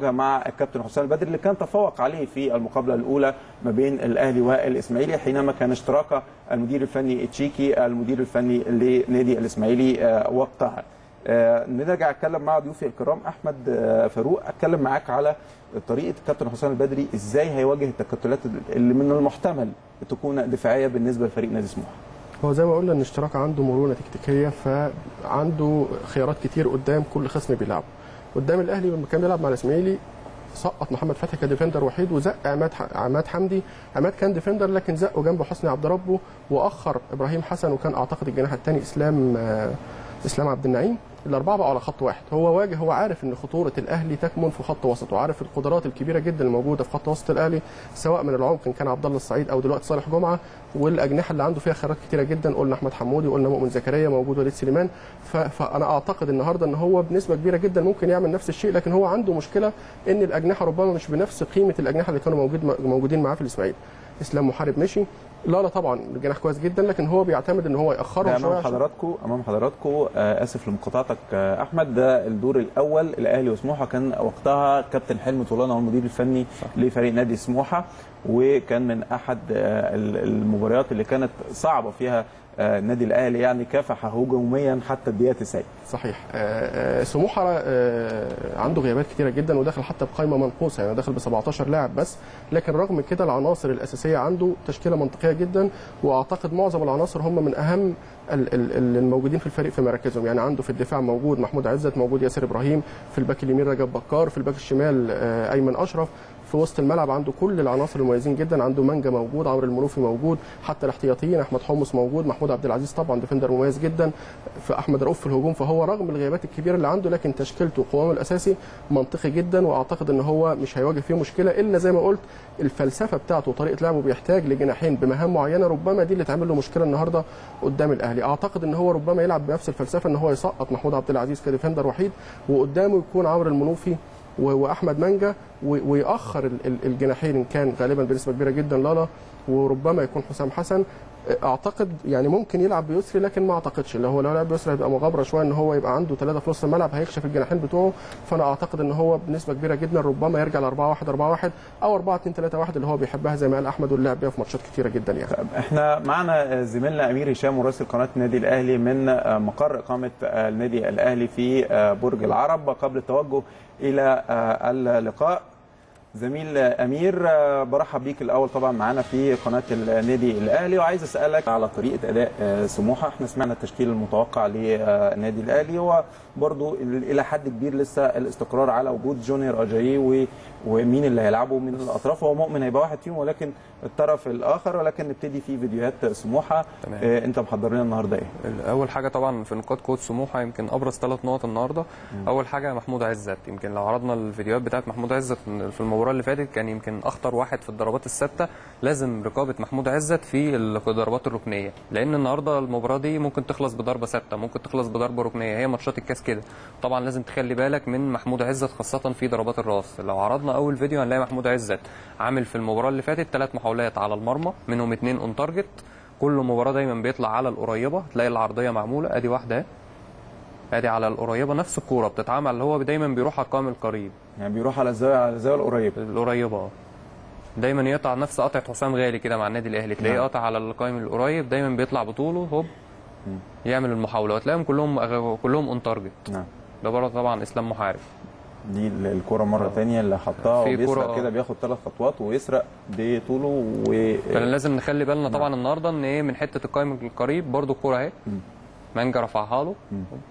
المواجهه مع الكابتن حسام البدري اللي كان تفوق عليه في المقابله الاولى ما بين الاهلي والاسماعيلي حينما كان اشتراك المدير الفني تشيكي المدير الفني لنادي الاسماعيلي آه، وقتها آه، نرجع اتكلم مع ضيوفي الكرام احمد آه، فاروق اتكلم معاك على طريقه الكابتن حسام البدري ازاي هيواجه التكتلات اللي من المحتمل تكون دفاعيه بالنسبه لفريق نادي سموحه هو زي ما قلنا ان اشتراك عنده مرونه تكتيكيه فعنده خيارات كتير قدام كل خصم بيلعبه قدام الاهلي لما كان بيلعب مع الاسماعيلي سقط محمد فتحي كديفندر وحيد وزق عماد عماد حمدي عماد كان ديفندر لكن زقه جنبه حسني عبد ربه واخر ابراهيم حسن وكان اعتقد الجناح الثاني اسلام آه، اسلام عبد النعيم الاربعه بقوا على خط واحد هو واجه هو عارف ان خطوره الاهلي تكمن في خط وسط وعارف القدرات الكبيره جدا الموجوده في خط وسط الاهلي سواء من العمق ان كان عبد الله السعيد او دلوقتي صالح جمعه والاجنحه اللي عنده فيها خيارات كتيره جدا قلنا احمد حمودي قلنا مؤمن زكريا موجود وليد سليمان ف- فانا اعتقد النهارده ان هو بنسبه كبيره جدا ممكن يعمل نفس الشيء لكن هو عنده مشكله ان الاجنحه ربما مش بنفس قيمه الاجنحه اللي كانوا موجود موجودين معاه في الاسماعيلي اسلام محارب مشي لا لا طبعا الجناح كويس جدا لكن هو بيعتمد ان هو ده ياخرهم شويه امام عشان- حضراتكم امام حضراتكم آه، اسف لمقاطعتك آه، احمد ده الدور الاول الاهلي وسموحه كان وقتها كابتن حلمي طولان هو المدير الفني لفريق نادي سموحه وكان من احد آه، ال- المباريات اللي كانت صعبه فيها آه، النادي الاهلي يعني كافح هجوميا حتى الدقيقه 90 صحيح آه، آه، سموحه آه، عنده غيابات كتيره جدا وداخل حتى بقائمه منقوصه يعني داخل ب 17 لاعب بس لكن رغم كده العناصر الاساسيه عنده تشكيله منطقيه جدا واعتقد معظم العناصر هم من اهم ال- ال- ال- الموجودين في الفريق في مراكزهم يعني عنده في الدفاع موجود محمود عزت موجود ياسر ابراهيم في الباك اليمين رجب بكار في الباك الشمال آه، ايمن اشرف في وسط الملعب عنده كل العناصر المميزين جدا عنده مانجا موجود عمرو المنوفي موجود حتى الاحتياطيين احمد حمص موجود محمود عبد العزيز طبعا ديفندر مميز جدا في احمد رؤوف في الهجوم فهو رغم الغيابات الكبيره اللي عنده لكن تشكيلته وقوامه الاساسي منطقي جدا واعتقد ان هو مش هيواجه فيه مشكله الا زي ما قلت الفلسفه بتاعته وطريقه لعبه بيحتاج لجناحين بمهام معينه ربما دي اللي تعمل له مشكله النهارده قدام الاهلي اعتقد ان هو ربما يلعب بنفس الفلسفه ان هو يسقط محمود عبد العزيز كديفندر وحيد وقدامه يكون عمرو المنوفي و- واحمد مانجا و- ويأخر ال- ال- الجناحين ان كان غالبا بنسبه كبيره جدا لالا وربما يكون حسام حسن اعتقد يعني ممكن يلعب بيسري لكن ما اعتقدش اللي هو لو لعب بيسري هيبقى مغامره شويه ان هو يبقى عنده ثلاثه في نص الملعب هيكشف الجناحين بتوعه فانا اعتقد ان هو بنسبه كبيره جدا ربما يرجع ل 4 1 4 1 او 4 2 3 1 اللي هو بيحبها زي ما قال احمد واللعب بيها في ماتشات كتيره جدا يعني احنا معنا زميلنا امير هشام مراسل قناه النادي الاهلي من مقر اقامه النادي الاهلي في برج العرب قبل التوجه الى اللقاء زميل امير برحب بيك الاول طبعا معانا في قناه النادي الاهلي وعايز اسالك على طريقه اداء سموحه احنا سمعنا التشكيل المتوقع للنادي الاهلي هو برضو الى حد كبير لسه الاستقرار على وجود جونيور اجايي ومين اللي هيلعبوا من الاطراف هو مؤمن هيبقى واحد فيهم ولكن الطرف الاخر ولكن نبتدي في فيديوهات سموحه تمام. آه انت محضر لنا النهارده ايه اول حاجه طبعا في نقاط قوه سموحه يمكن ابرز ثلاث نقط النهارده اول حاجه محمود عزت يمكن لو عرضنا الفيديوهات بتاعت محمود عزت في المباراه اللي فاتت كان يمكن اخطر واحد في الضربات الثابته لازم رقابه محمود عزت في الضربات الركنيه لان النهارده المباراه دي ممكن تخلص بضربه ثابته ممكن تخلص بضربه ركنيه هي ماتشات الكاس كده طبعا لازم تخلي بالك من محمود عزت خاصه في ضربات الراس لو عرضنا اول فيديو هنلاقي محمود عزت عامل في المباراه اللي فاتت ثلاث محاولات على المرمى منهم اثنين اون تارجت كل مباراه دايما بيطلع على القريبه تلاقي العرضيه معموله ادي واحده اهي. ادي على القريبه نفس الكوره بتتعمل اللي هو دايما بيروح على القائم القريب يعني بيروح على الزاويه على الزاويه القريبه القريبه اه دايما يقطع نفس قطعه حسام غالي كده مع النادي الاهلي تلاقيه نعم. قاطع على القائم القريب دايما بيطلع بطوله هوب يعمل المحاوله وتلاقيهم كلهم كلهم اون تارجت نعم ده برضه طبعا اسلام محارب دي الكرة مرة تانية اللي حطها في وبيسرق كرة- كده بياخد ثلاث خطوات ويسرق بطوله و فانا لازم نخلي بالنا طبعا النهارده ان ايه من حته القائم القريب برضه الكوره اهي مانجا رفعها له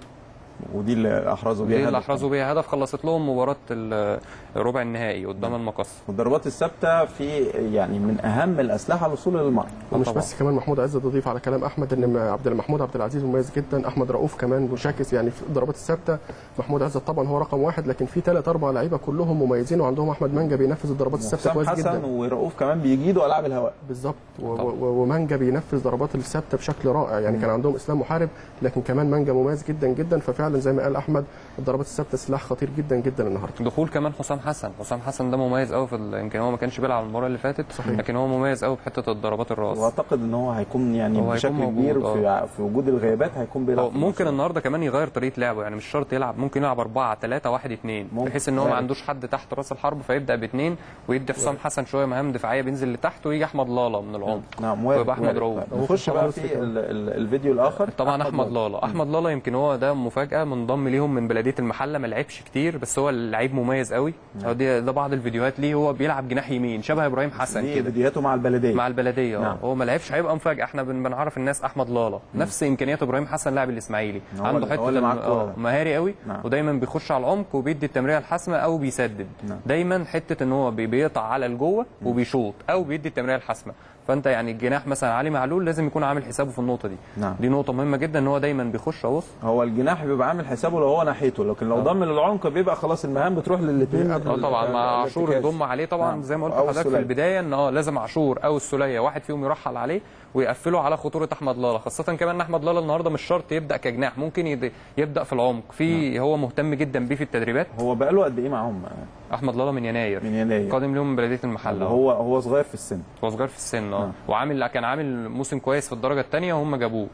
ودي اللي احرزوا بيها دي اللي هدف. احرزوا بيها هدف خلصت لهم مباراه ال- الربع النهائي قدام المقص والضربات الثابتة في يعني من أهم الأسلحة الوصول للمرمى ومش طبعا. بس كمان محمود عزت اضيف على كلام احمد ان عبد محمود عبد العزيز مميز جدا احمد رؤوف كمان مشاكس يعني في الضربات الثابته محمود عزت طبعا هو رقم واحد لكن في ثلاث اربع لعيبه كلهم مميزين وعندهم احمد مانجا بينفذ الضربات الثابته حسام كويس حسن جدا ورؤوف كمان بيجيدوا ألعاب الهواء بالظبط و- و- ومانجا بينفذ ضربات الثابته بشكل رائع يعني كان عندهم اسلام محارب لكن كمان مانجا مميز جدا جدا ففعلا فعلا زي ما قال احمد الضربات الثابته سلاح خطير جدا جدا النهارده دخول كمان حسام حسن حسام حسن ده مميز قوي في ال- يمكن هو ما كانش بيلعب المباراه اللي فاتت صحيح. لكن هو مميز قوي في حته الضربات الراس واعتقد ان هو هيكون يعني هو هيكون بشكل موجود، كبير في, آه. في وجود الغيابات هيكون بيلعب هو في ممكن الماتش. النهارده كمان يغير طريقه لعبه يعني مش شرط يلعب ممكن يلعب 4 3 1 2 ممكن. بحيث ان هو ما وارد. عندوش حد تحت راس الحرب فيبدا باثنين ويدي حسام حسن شويه مهام دفاعيه بينزل لتحت ويجي احمد لالا من العمق نعم وارد ويبقى أحمد وارد. رؤوف. طيب، نخش بقى في ال- ال- الفيديو الاخر طبعا احمد لالا احمد لالا يمكن هو ده مفاجاه منضم ليهم من بلديه المحله ما لعبش كتير بس هو لعيب مميز قوي هو دي ده بعض الفيديوهات ليه هو بيلعب جناح يمين شبه ابراهيم حسن دي كده فيديوهاته مع البلديه مع البلديه نعم. نعم. هو ما لعبش هيبقى مفاجاه احنا بن- بنعرف الناس احمد لالا نفس امكانيات ابراهيم حسن لاعب الاسماعيلي هو عنده اللي- حته هو اللي معاه الم- الكورة آه، ده. مهاري قوي نعم. ودايما بيخش على العمق وبيدي التمريره الحاسمه او بيسدد نعم. دايما حته ان هو بي- بيقطع على الجوه وبيشوط او بيدي التمريره الحاسمه فانت يعني الجناح مثلا علي معلول لازم يكون عامل حسابه في النقطه دي نعم. دي نقطه مهمه جدا ان هو دايما بيخش ابص هو الجناح بيبقى عامل حسابه لو هو ناحيته لكن لو ضم للعمق بيبقى خلاص المهام بتروح للاثنين اه طبعا مع عاشور الضم عليه طبعا نعم. زي ما قلت أو لحضرتك في السولية. البدايه ان اه لازم عاشور او السوليه واحد فيهم يرحل عليه ويقفلوا على خطوره احمد لالا خاصه كمان ان احمد لالا النهارده مش شرط يبدا كجناح ممكن يد- يبدا في العمق في هو مهتم جدا بيه في التدريبات هو بقى له قد ايه معاهم احمد لالا من يناير من يناير قادم لهم من بلديه المحله هو هو هو صغير في السن هو صغير في السن اه نعم. وعامل كان عامل موسم كويس في الدرجه الثانيه وهم جابوه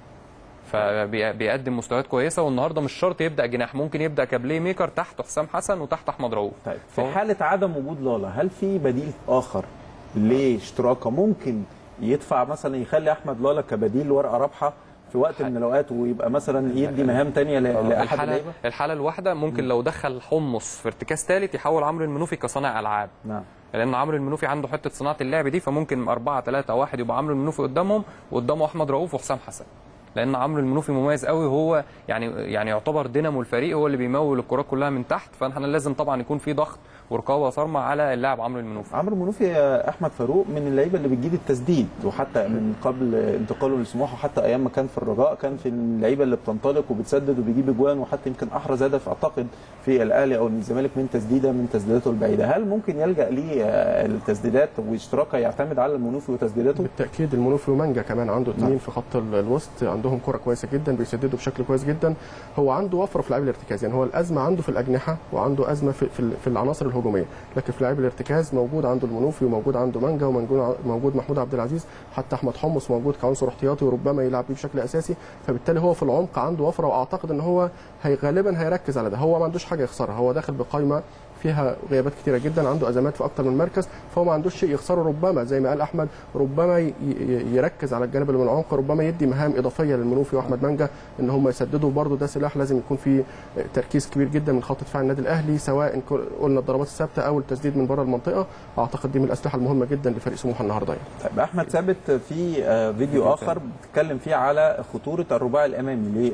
فبيقدم مستويات كويسه والنهارده مش شرط يبدا جناح ممكن يبدا كبلاي ميكر تحت حسام حسن وتحت احمد رؤوف طيب في فهو- حاله عدم وجود لالا هل في بديل اخر لاشتراكه ممكن يدفع مثلا يخلي احمد لالا كبديل ورقه رابحه في وقت من الاوقات ويبقى مثلا يدي مهام تانية ل- لاحد الحاله اللعيبه الحاله الواحده ممكن لو دخل حمص في ارتكاز ثالث يحول عمرو المنوفي كصانع العاب نعم لان عمرو المنوفي عنده حته صناعه اللعب دي فممكن 4 3 1 يبقى عمرو المنوفي قدامهم وقدامه احمد رؤوف وحسام حسن لان عمرو المنوفي مميز قوي هو يعني يعني يعتبر دينامو الفريق هو اللي بيمول الكرات كلها من تحت فاحنا لازم طبعا يكون في ضغط ورقابه صارمه على اللاعب عمرو المنوفي عمرو منوفي يا احمد فاروق من اللعيبه اللي بتجيب التسديد وحتى من قبل انتقاله لسموحه وحتى ايام ما كان في الرجاء كان في اللعيبه اللي بتنطلق وبتسدد وبيجيب اجوان وحتى يمكن احرز هدف اعتقد في الاهلي او الزمالك من تسديده من تسديداته البعيده هل ممكن يلجا ليه آه، التسديدات واشتراكه يعتمد على المنوفي وتسديداته بالتاكيد المنوفي ومانجا كمان عنده اثنين في خط ال- الوسط عندهم كره كويسه جدا بيسددوا بشكل كويس جدا هو عنده وفره في لعيب الارتكاز يعني هو الازمه عنده في الاجنحه وعنده ازمه في في, ال- في العناصر الهجوميه لكن في لعيب الارتكاز موجود عنده المنوفي وموجود عنده مانجا وموجود موجود محمود عبد العزيز حتى احمد حمص موجود كعنصر احتياطي وربما يلعب بيه بشكل اساسي فبالتالي هو في العمق عنده وفره واعتقد ان هو هي غالبا هيركز على ده هو ما عندوش حاجه يخسرها هو داخل بقائمه فيها غيابات كتيره جدا عنده ازمات في اكتر من مركز فهو ما عندوش شيء يخسره ربما زي ما قال احمد ربما ي- ي- يركز على الجانب اللي من العمق ربما يدي مهام اضافيه للمنوفي واحمد مانجا ان هم يسددوا برضه ده سلاح لازم يكون فيه تركيز كبير جدا من خط دفاع النادي الاهلي سواء كل- قلنا الضربات الثابته او التسديد من بره المنطقه اعتقد دي من الاسلحه المهمه جدا لفريق سموحه النهارده يعني. طيب احمد ثابت في آه، فيديو اخر بتتكلم فيه على خطوره الرباعي الامامي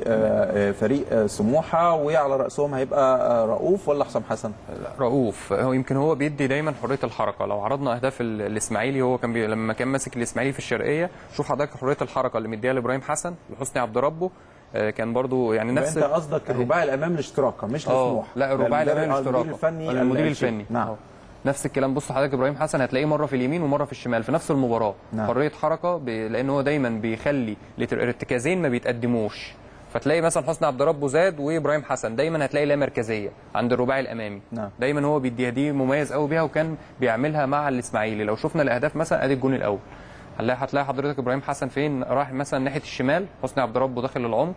لفريق سموحه وعلى راسهم هيبقى آه، رؤوف ولا حسام حسن رؤوف هو يمكن هو بيدي دايما حريه الحركه لو عرضنا اهداف ال- الاسماعيلي هو كان بي... لما كان ماسك الاسماعيلي في الشرقيه شوف حضرتك حريه الحركه اللي مديها لابراهيم حسن لحسني عبد ربه آه، كان برضو يعني يبقى نفس انت قصدك الرباعي الامامي الاشتراكه مش اه لسموحه لا الرباعي المدرب- الامامي آه، الاشتراك المدير الفني المدير الشيء. الفني نعم أهو. نفس الكلام بص حضرتك ابراهيم حسن هتلاقيه مره في اليمين ومره في الشمال في نفس المباراه نعم. حريه حركه ب... لان هو دايما بيخلي الارت- الارتكازين ما بيتقدموش فتلاقي مثلا حسني عبد ربه زاد وابراهيم حسن دايما هتلاقي لا مركزيه عند الرباعي الامامي نعم. دايما هو بيديها دي مميز قوي بيها وكان بيعملها مع الاسماعيلي لو شفنا الاهداف مثلا ادي الجون الاول هنلاقي هتلاقي حضرتك ابراهيم حسن فين راح مثلا ناحيه الشمال حسني عبد ربه داخل العمق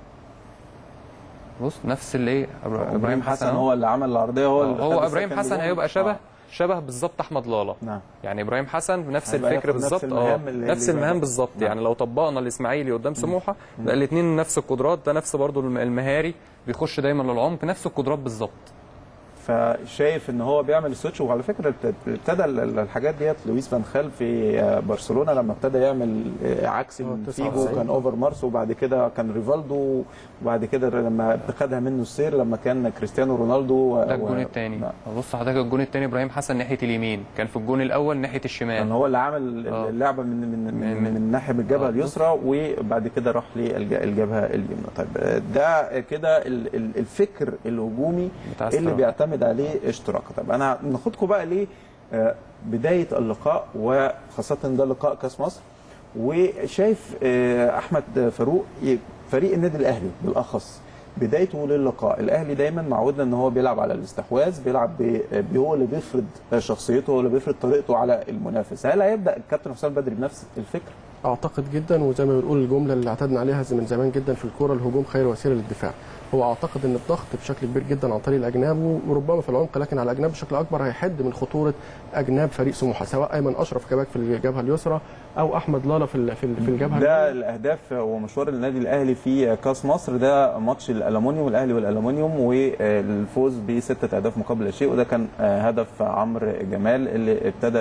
بص نفس اللي ايه ابراهيم حسن أهو. هو اللي عمل العرضيه هو اللي هو خد ابراهيم السكند حسن جول. هيبقى شبه آه. شبه بالظبط احمد لالا نعم يعني ابراهيم حسن بنفس هيبقى الفكر ياخد نفس بالظبط اه المهام اللي- نفس اللي المهام بيعملها. بالظبط نعم. يعني لو طبقنا الاسماعيلي قدام سموحه بقى الاثنين نفس القدرات ده نفس برضو الم- المهاري بيخش دايما للعمق نفس القدرات بالظبط فشايف ان هو بيعمل السويتش وعلى فكره ابت- ابتدى ال- ال- الحاجات ديت لويس فان خال في آه، برشلونه لما ابتدى يعمل آه، عكس من آه، فيجو 99. كان اوفر مارس وبعد كده كان ريفالدو وبعد كده لما خدها منه السير لما كان كريستيانو رونالدو و- ده الجون و- الثاني نعم. بص حضرتك الجون الثاني ابراهيم حسن ناحيه اليمين كان في الجون الاول ناحيه كان الشمال هو اللي عامل آه. اللعبه من من من, من- من ناحيه الجبهه آه. اليسرى وبعد كده راح للجبهه اليمنى طيب آه، ده كده ال- ال- الفكر الهجومي بتاع اللي الصراحة. بيعتمد عليه اشتراك طب انا ناخدكم بقى ليه آه، بدايه اللقاء وخاصه ده لقاء كاس مصر وشايف آه، احمد فاروق ي- فريق النادي الاهلي بالاخص بدايته للقاء الاهلي دايما معودنا ان هو بيلعب على الاستحواذ بيلعب ب- هو اللي بيفرض شخصيته هو اللي بيفرض طريقته على المنافس هل هيبدا الكابتن حسام بدري بنفس الفكره اعتقد جدا وزي ما بنقول الجمله اللي اعتدنا عليها من زمان جدا في الكوره الهجوم خير وسيله للدفاع هو اعتقد ان الضغط بشكل كبير جدا عن طريق الاجناب وربما في العمق لكن على الاجناب بشكل اكبر هيحد من خطوره اجناب فريق سموحه سواء ايمن اشرف كباك في الجبهه اليسرى او احمد لالا في ال- في ال- في الجبهه ده اليمنى. الاهداف ومشوار النادي الاهلي في كاس مصر ده ماتش الالومنيوم الاهلي والالومنيوم والفوز بسته اهداف مقابل لا شيء وده كان هدف عمرو جمال اللي ابتدى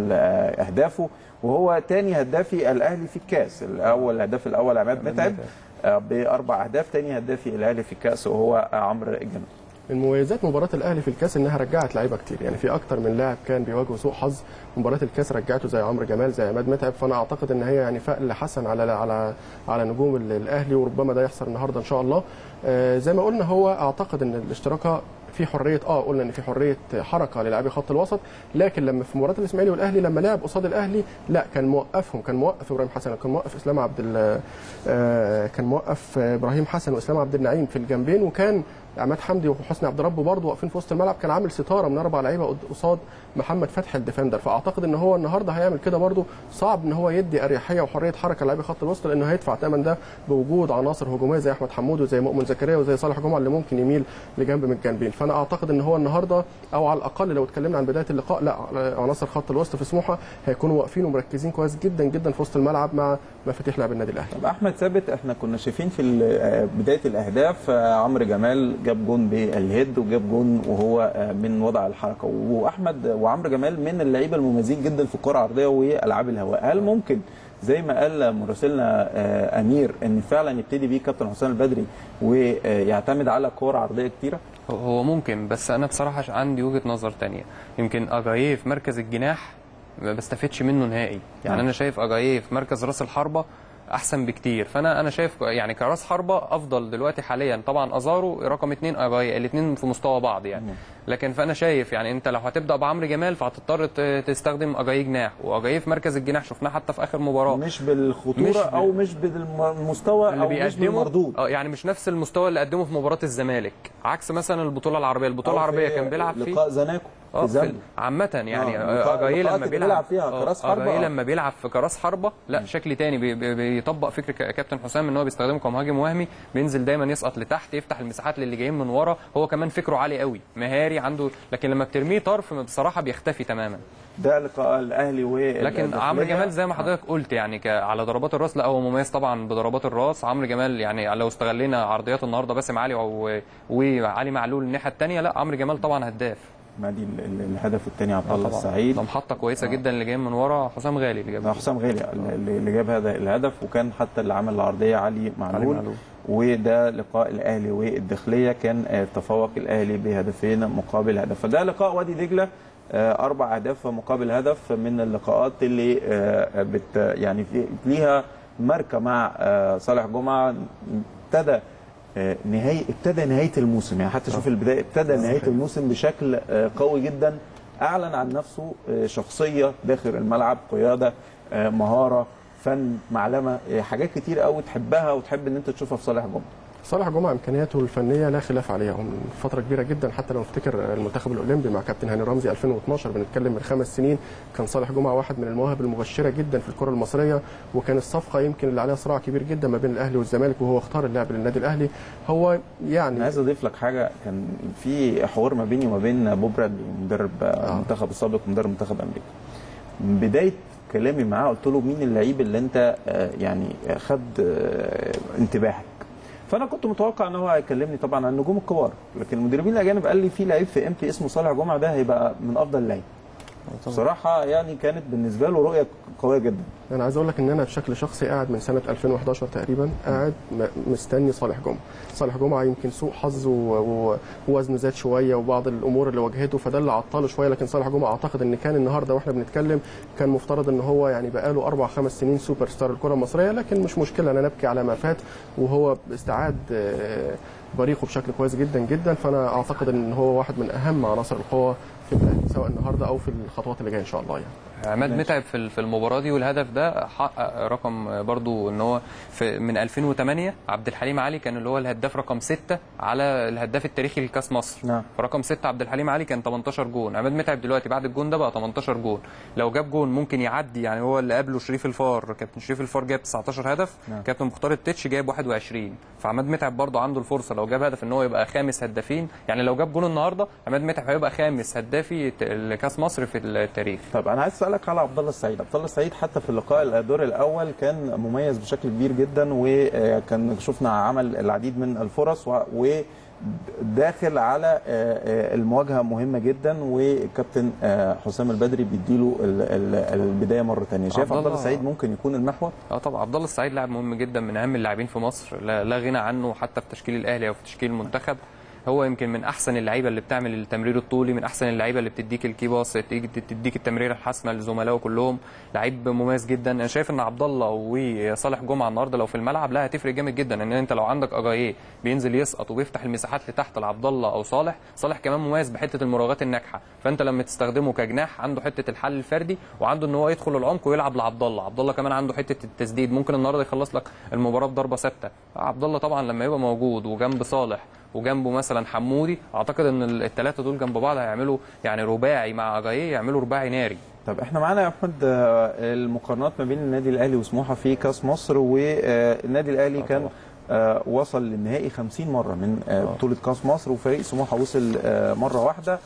باهدافه وهو تاني هدافي الاهلي في الكاس الاول الهداف الاول عماد متعب آه، باربع اهداف تاني هدافي الاهلي في الكاس وهو عمرو جمال من مميزات مباراه الاهلي في الكاس انها رجعت لعيبه كتير يعني في اكتر من لاعب كان بيواجه سوء حظ مباراه الكاس رجعته زي عمرو جمال زي عماد متعب فانا اعتقد ان هي يعني فأل حسن على على على نجوم ال- الاهلي وربما ده يحصل النهارده ان شاء الله آه، زي ما قلنا هو اعتقد ان الاشتراكه في حريه اه قلنا ان في حريه حركه للاعبي خط الوسط لكن لما في مباراه الاسماعيلي والاهلي لما لعب قصاد الاهلي لا كان موقفهم كان موقف ابراهيم حسن كان موقف اسلام عبد ال- آه، كان موقف آه، ابراهيم حسن واسلام عبد النعيم في الجنبين وكان عماد حمدي وحسني عبد ربه برضه واقفين في وسط الملعب كان عامل ستاره من اربع لعيبه قد- قصاد محمد فتحي الديفندر فاعتقد ان هو النهارده هيعمل كده برضه صعب ان هو يدي اريحيه وحريه حركه للاعبي خط الوسط لانه هيدفع ثمن ده بوجود عناصر هجوميه زي احمد حمود وزي مؤمن زكريا وزي صالح جمعه اللي ممكن يميل لجنب من الجنبين فانا اعتقد ان هو النهارده او على الاقل لو اتكلمنا عن بدايه اللقاء لا عناصر خط الوسط في سموحه هيكونوا واقفين ومركزين كويس جدا جدا في وسط الملعب مع مفاتيح لعب النادي الاهلي طب احمد ثابت احنا كنا شايفين في ال- آه، بدايه الاهداف آه، عمرو جمال جاب جون بالهيد وجاب جون وهو آه، من وضع الحركه واحمد وعمرو جمال من اللعيبه المميزين جدا في الكره العرضيه والعاب الهواء هل ممكن زي ما قال مراسلنا آه، امير ان فعلا يبتدي بيه كابتن حسام البدري ويعتمد على كور عرضيه كتيره هو ممكن بس انا بصراحه ش- عندي وجهه نظر تانية يمكن اجاييه في مركز الجناح ما بستفدش منه نهائي يعني نعم. انا شايف اجاييه في مركز راس الحربه احسن بكتير فانا انا شايف يعني كراس حربه افضل دلوقتي حاليا طبعا ازارو رقم اثنين اجاييه الاثنين في مستوى بعض يعني لكن فانا شايف يعني انت لو هتبدا بعمرو جمال فهتضطر ت- تستخدم اجاييه جناح واجاييه في مركز الجناح شفناه حتى في اخر مباراه مش بالخطوره مش ب- او مش بالمستوى اللي او مش بيقدمه بالمردود اه يعني مش نفس المستوى اللي قدمه في مباراه الزمالك عكس مثلا البطوله العربيه البطوله أو العربيه في كان بيلعب فيه لقاء زناكو اه في في زامبيا عامة يعني آه، لقاء- اجاييه لقاءات لما اللي بيلعب بيلعب فيها آه، كراس حربة، اجاييه آه. لما بيلعب في كراس حربة لا شكل تاني بي- بي- بيطبق فكر ك- كابتن حسام ان هو بيستخدمه كمهاجم وهمي بينزل دايما يسقط لتحت يفتح المساحات للي جايين من ورا هو كمان فكره عالي قوي مهاري عنده لكن لما بترميه طرف بصراحة بيختفي تماما ده لقاء الاهلي و لكن عمرو جمال زي ما حضرتك قلت يعني ك- على ضربات الراس لا هو مميز طبعا بضربات الراس عمرو جمال يعني لو استغلينا عرضيات النهارده باسم علي و- وعلي معلول الناحيه الثانيه لا عمرو جمال طبعا هداف ما دي ال- ال- الهدف الثاني عبد الله طبعا السعيد ده محطه كويسه جدا اللي جاي من ورا حسام غالي اللي ده جاب حسام غالي اللي اللي جاب هذا الهدف وكان حتى اللي عمل العرضيه علي معلول, معلول. وده لقاء الاهلي والداخليه كان آه، تفوق الاهلي بهدفين مقابل هدف فده لقاء وادي دجله آه، اربع اهداف مقابل هدف من اللقاءات اللي آه، بت يعني في ليها ماركه مع آه، صالح جمعه ابتدى آه، نهايه ابتدى نهايه الموسم يعني حتى شوف البدايه ابتدى نهايه الموسم بشكل آه، قوي جدا اعلن عن نفسه آه، شخصيه داخل الملعب قياده آه، مهاره فن معلمه آه، حاجات كتير قوي تحبها وتحب ان انت تشوفها في صالح جمعه صالح جمعه امكانياته الفنيه لا خلاف عليها من فتره كبيره جدا حتى لو نفتكر المنتخب الاولمبي مع كابتن هاني رمزي 2012 بنتكلم من خمس سنين كان صالح جمعه واحد من المواهب المبشره جدا في الكره المصريه وكان الصفقه يمكن اللي عليها صراع كبير جدا ما بين الاهلي والزمالك وهو اختار اللعب للنادي الاهلي هو انا يعني عايز اضيف لك حاجه كان في حوار ما بيني وما بين بوب برادلي مدرب آه. المنتخب السابق ومدرب منتخب امريكا من بدايه كلامي معاه قلت له مين اللعيب اللي انت آه، يعني خد آه، انتباهك فانا كنت متوقع ان هو هيكلمني طبعا عن النجوم الكبار لكن المدربين الاجانب قال لي في لعيب في امتي اسمه صالح جمعه ده هيبقى من افضل اللعيبه بصراحه يعني كانت بالنسبه له رؤيه قويه جدا انا عايز اقول لك ان انا بشكل شخصي قاعد من سنه 2011 تقريبا قاعد م- مستني صالح جمعه صالح جمعه يمكن سوء حظ و- و- ووزنه زاد شويه وبعض الامور اللي واجهته فده اللي عطله شويه لكن صالح جمعه اعتقد ان كان النهارده واحنا بنتكلم كان مفترض ان هو يعني بقاله اربع خمس سنين سوبر ستار الكره المصريه لكن مش مشكله انا نبكي على ما فات وهو استعاد آه، بريقه بشكل كويس جدا جدا فانا اعتقد ان هو واحد من اهم عناصر القوه في الاهلي سواء النهارده او في الخطوات اللي جايه ان شاء الله يعني عماد ماشي. متعب في في المباراه دي والهدف ده حقق رقم برضو ان هو في من 2008 عبد الحليم علي كان اللي هو الهداف رقم 6 على الهداف التاريخي لكاس مصر نعم. فرقم 6 عبد الحليم علي كان 18 جون عماد متعب دلوقتي بعد الجون ده بقى 18 جون لو جاب جون ممكن يعدي يعني هو اللي قبله شريف الفار كابتن شريف الفار جاب 19 هدف نعم. كابتن مختار التتش جايب 21 فعماد متعب برضو عنده الفرصه لو جاب هدف ان هو يبقى خامس هدافين يعني لو جاب جون النهارده عماد متعب هيبقى خامس هدافي ت- لكاس مصر في التاريخ طب انا عايز اسالك على عبد الله السعيد عبد الله السعيد حتى في اللقاء الدور الاول كان مميز بشكل كبير جدا وكان شفنا عمل العديد من الفرص و- وداخل على آه، آه، المواجهه مهمه جدا وكابتن آه، حسام البدري بيديله ال- ال- البدايه مره ثانيه شايف عبد عبد الله الله- السعيد ممكن يكون المحور اه طبعا عبد الله السعيد لاعب مهم جدا من اهم اللاعبين في مصر لا, لا غنى عنه حتى في تشكيل الاهلي او في تشكيل المنتخب هو يمكن من احسن اللعيبه اللي بتعمل التمرير الطولي من احسن اللعيبه اللي بتديك الكي باص تديك تديك التمريره الحاسمه لزملائه كلهم لعيب مميز جدا انا شايف ان عبد الله وصالح جمعه النهارده لو في الملعب لا هتفرق جامد جدا ان انت لو عندك اجاييه بينزل يسقط وبيفتح المساحات لتحت لعبد الله او صالح صالح كمان مميز بحته المراوغات الناجحه فانت لما تستخدمه كجناح عنده حته الحل الفردي وعنده ان هو يدخل العمق ويلعب لعبد الله عبد الله كمان عنده حته التسديد ممكن النهارده يخلص لك المباراه بضربه ثابته عبد الله طبعا لما يبقى موجود وجنب صالح وجنبه مثلا حمودي اعتقد ان الثلاثه دول جنب بعض هيعملوا يعني رباعي مع اجاييه يعملوا رباعي ناري طب احنا معانا يا احمد آه، المقارنات ما بين النادي الاهلي وسموحه في كاس مصر والنادي الاهلي كان طبعا. آه، وصل للنهائي 50 مره من آه، بطوله كاس مصر وفريق سموحه وصل آه، مره واحده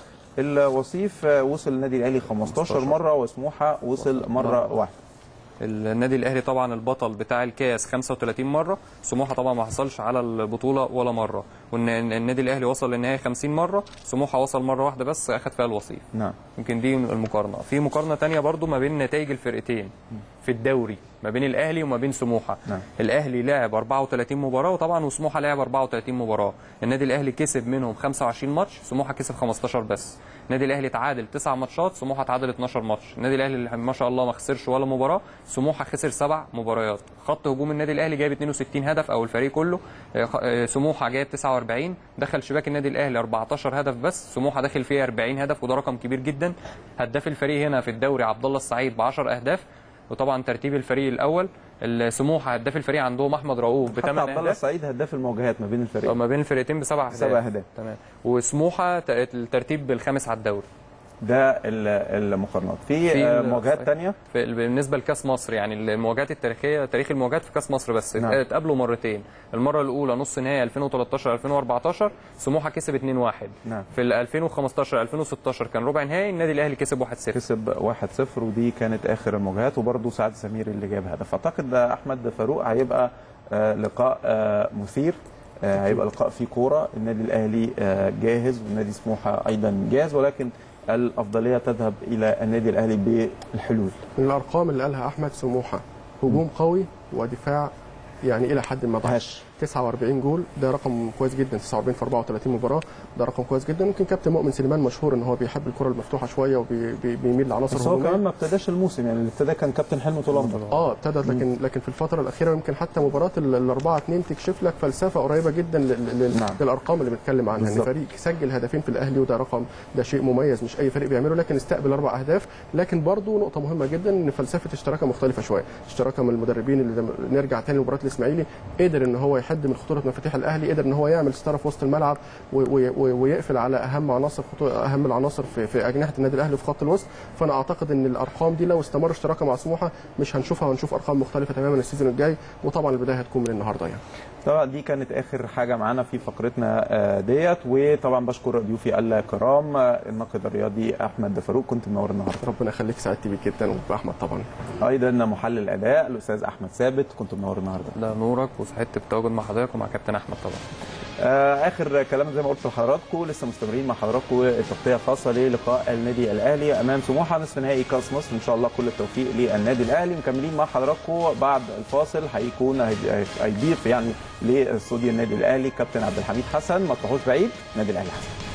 الوصيف آه، وصل النادي الاهلي 15 مره وسموحه وصل مره واحده النادي الاهلي طبعا البطل بتاع الكاس 35 مره سموحه طبعا ما حصلش على البطوله ولا مره والنادي الاهلي وصل للنهائي 50 مره سموحه وصل مره واحده بس اخذ فيها الوصيف نعم يمكن دي المقارنه في مقارنه تانية برضو ما بين نتائج الفرقتين في الدوري ما بين الاهلي وما بين سموحه نعم. الاهلي لعب 34 مباراه وطبعا وسموحه لعب 34 مباراه النادي الاهلي كسب منهم 25 ماتش سموحه كسب 15 بس النادي الاهلي تعادل 9 ماتشات سموحه تعادل 12 ماتش النادي الاهلي ما شاء الله ما خسرش ولا مباراه سموحه خسر سبع مباريات خط هجوم النادي الاهلي جايب 62 هدف او الفريق كله آه، خ- آه، سموحه جايب 49 دخل شباك النادي الاهلي 14 هدف بس سموحه داخل فيه 40 هدف وده رقم كبير جدا هداف الفريق هنا في الدوري عبد الله السعيد ب 10 اهداف وطبعا ترتيب الفريق الاول السموحه هداف الفريق عندهم احمد رؤوف حتى بثمان عبد الله اهداف السعيد هداف المواجهات ما بين الفريقين ما بين الفرقتين بسبع اهداف سبع أهداف. تمام وسموحه ت- الترتيب بالخامس على الدوري ده ال- المقارنات في في آه، ال- مواجهات تانية في- بالنسبه لكاس مصر يعني المواجهات التاريخيه تاريخ المواجهات في كاس مصر بس نعم. اتقابلوا مرتين المره الاولى نص نهائي 2013 2014 سموحه كسب 2-1 نعم. في ال 2015 2016 كان ربع نهائي النادي الاهلي كسب 1-0 كسب 1-0 ودي كانت اخر المواجهات وبرضه سعد سمير اللي جاب هدف اعتقد ده احمد فاروق هيبقى آه، لقاء آه، مثير آه، هيبقى لقاء فيه كوره النادي الاهلي آه، جاهز والنادي سموحه ايضا جاهز ولكن الافضليه تذهب الى النادي الاهلي بالحلول من الارقام اللي قالها احمد سموحه هجوم قوي ودفاع يعني الى حد ما ضعيف هش 49 جول ده رقم كويس جدا 49 في 34 مباراه ده رقم كويس جدا ممكن كابتن مؤمن سليمان مشهور ان هو بيحب الكره المفتوحه شويه وبيميل لعناصر بس هو هجومية. كمان ما ابتداش الموسم يعني اللي ابتدى كان كابتن حلمي طول عمره اه ابتدت لكن لكن في الفتره الاخيره يمكن حتى مباراه ال- الأربعة اتنين تكشف لك فلسفه قريبه جدا لل- لل- نعم. للارقام اللي بنتكلم عنها ان بالظبط. فريق سجل هدفين في الاهلي وده رقم ده شيء مميز مش اي فريق بيعمله لكن استقبل اربع اهداف لكن برضه نقطه مهمه جدا ان فلسفه اشتراكها مختلفه شويه اشتراكها من المدربين اللي لما نرجع تاني لمباراه الاسماعيلي قدر ان هو يحد من خطوره مفاتيح الاهلي قدر ان هو يعمل ستاره في وسط الملعب و- و- و- ويقفل على اهم عناصر خطو- اهم العناصر في, في اجنحه النادي الاهلي في خط الوسط فانا اعتقد ان الارقام دي لو استمر اشتراكها مع سموحه مش هنشوفها هنشوف ارقام مختلفه تماما السيزون الجاي وطبعا البدايه هتكون من النهارده يعني طبعا دي كانت اخر حاجه معانا في فقرتنا آه، ديت وطبعا بشكر ضيوفي الكرام آه، الناقد الرياضي احمد فاروق كنت منور النهارده ربنا يخليك سعدت بيك جدا واحمد طبعا ايضا محلل الاداء الاستاذ احمد ثابت كنت منور النهارده ده نورك وسعدت بالتواجد مع حضرتك ومع كابتن احمد طبعا آه، اخر كلام زي ما قلت لحضراتكم لسه مستمرين مع حضراتكم التغطيه الخاصه للقاء النادي الاهلي امام سموحه نصف نهائي كاس مصر ان شاء الله كل التوفيق للنادي الاهلي مكملين مع حضراتكم بعد الفاصل هيكون هي- هيضيف يعني لاستوديو النادي الاهلي كابتن عبد الحميد حسن ما تروحوش بعيد نادي الاهلي حسن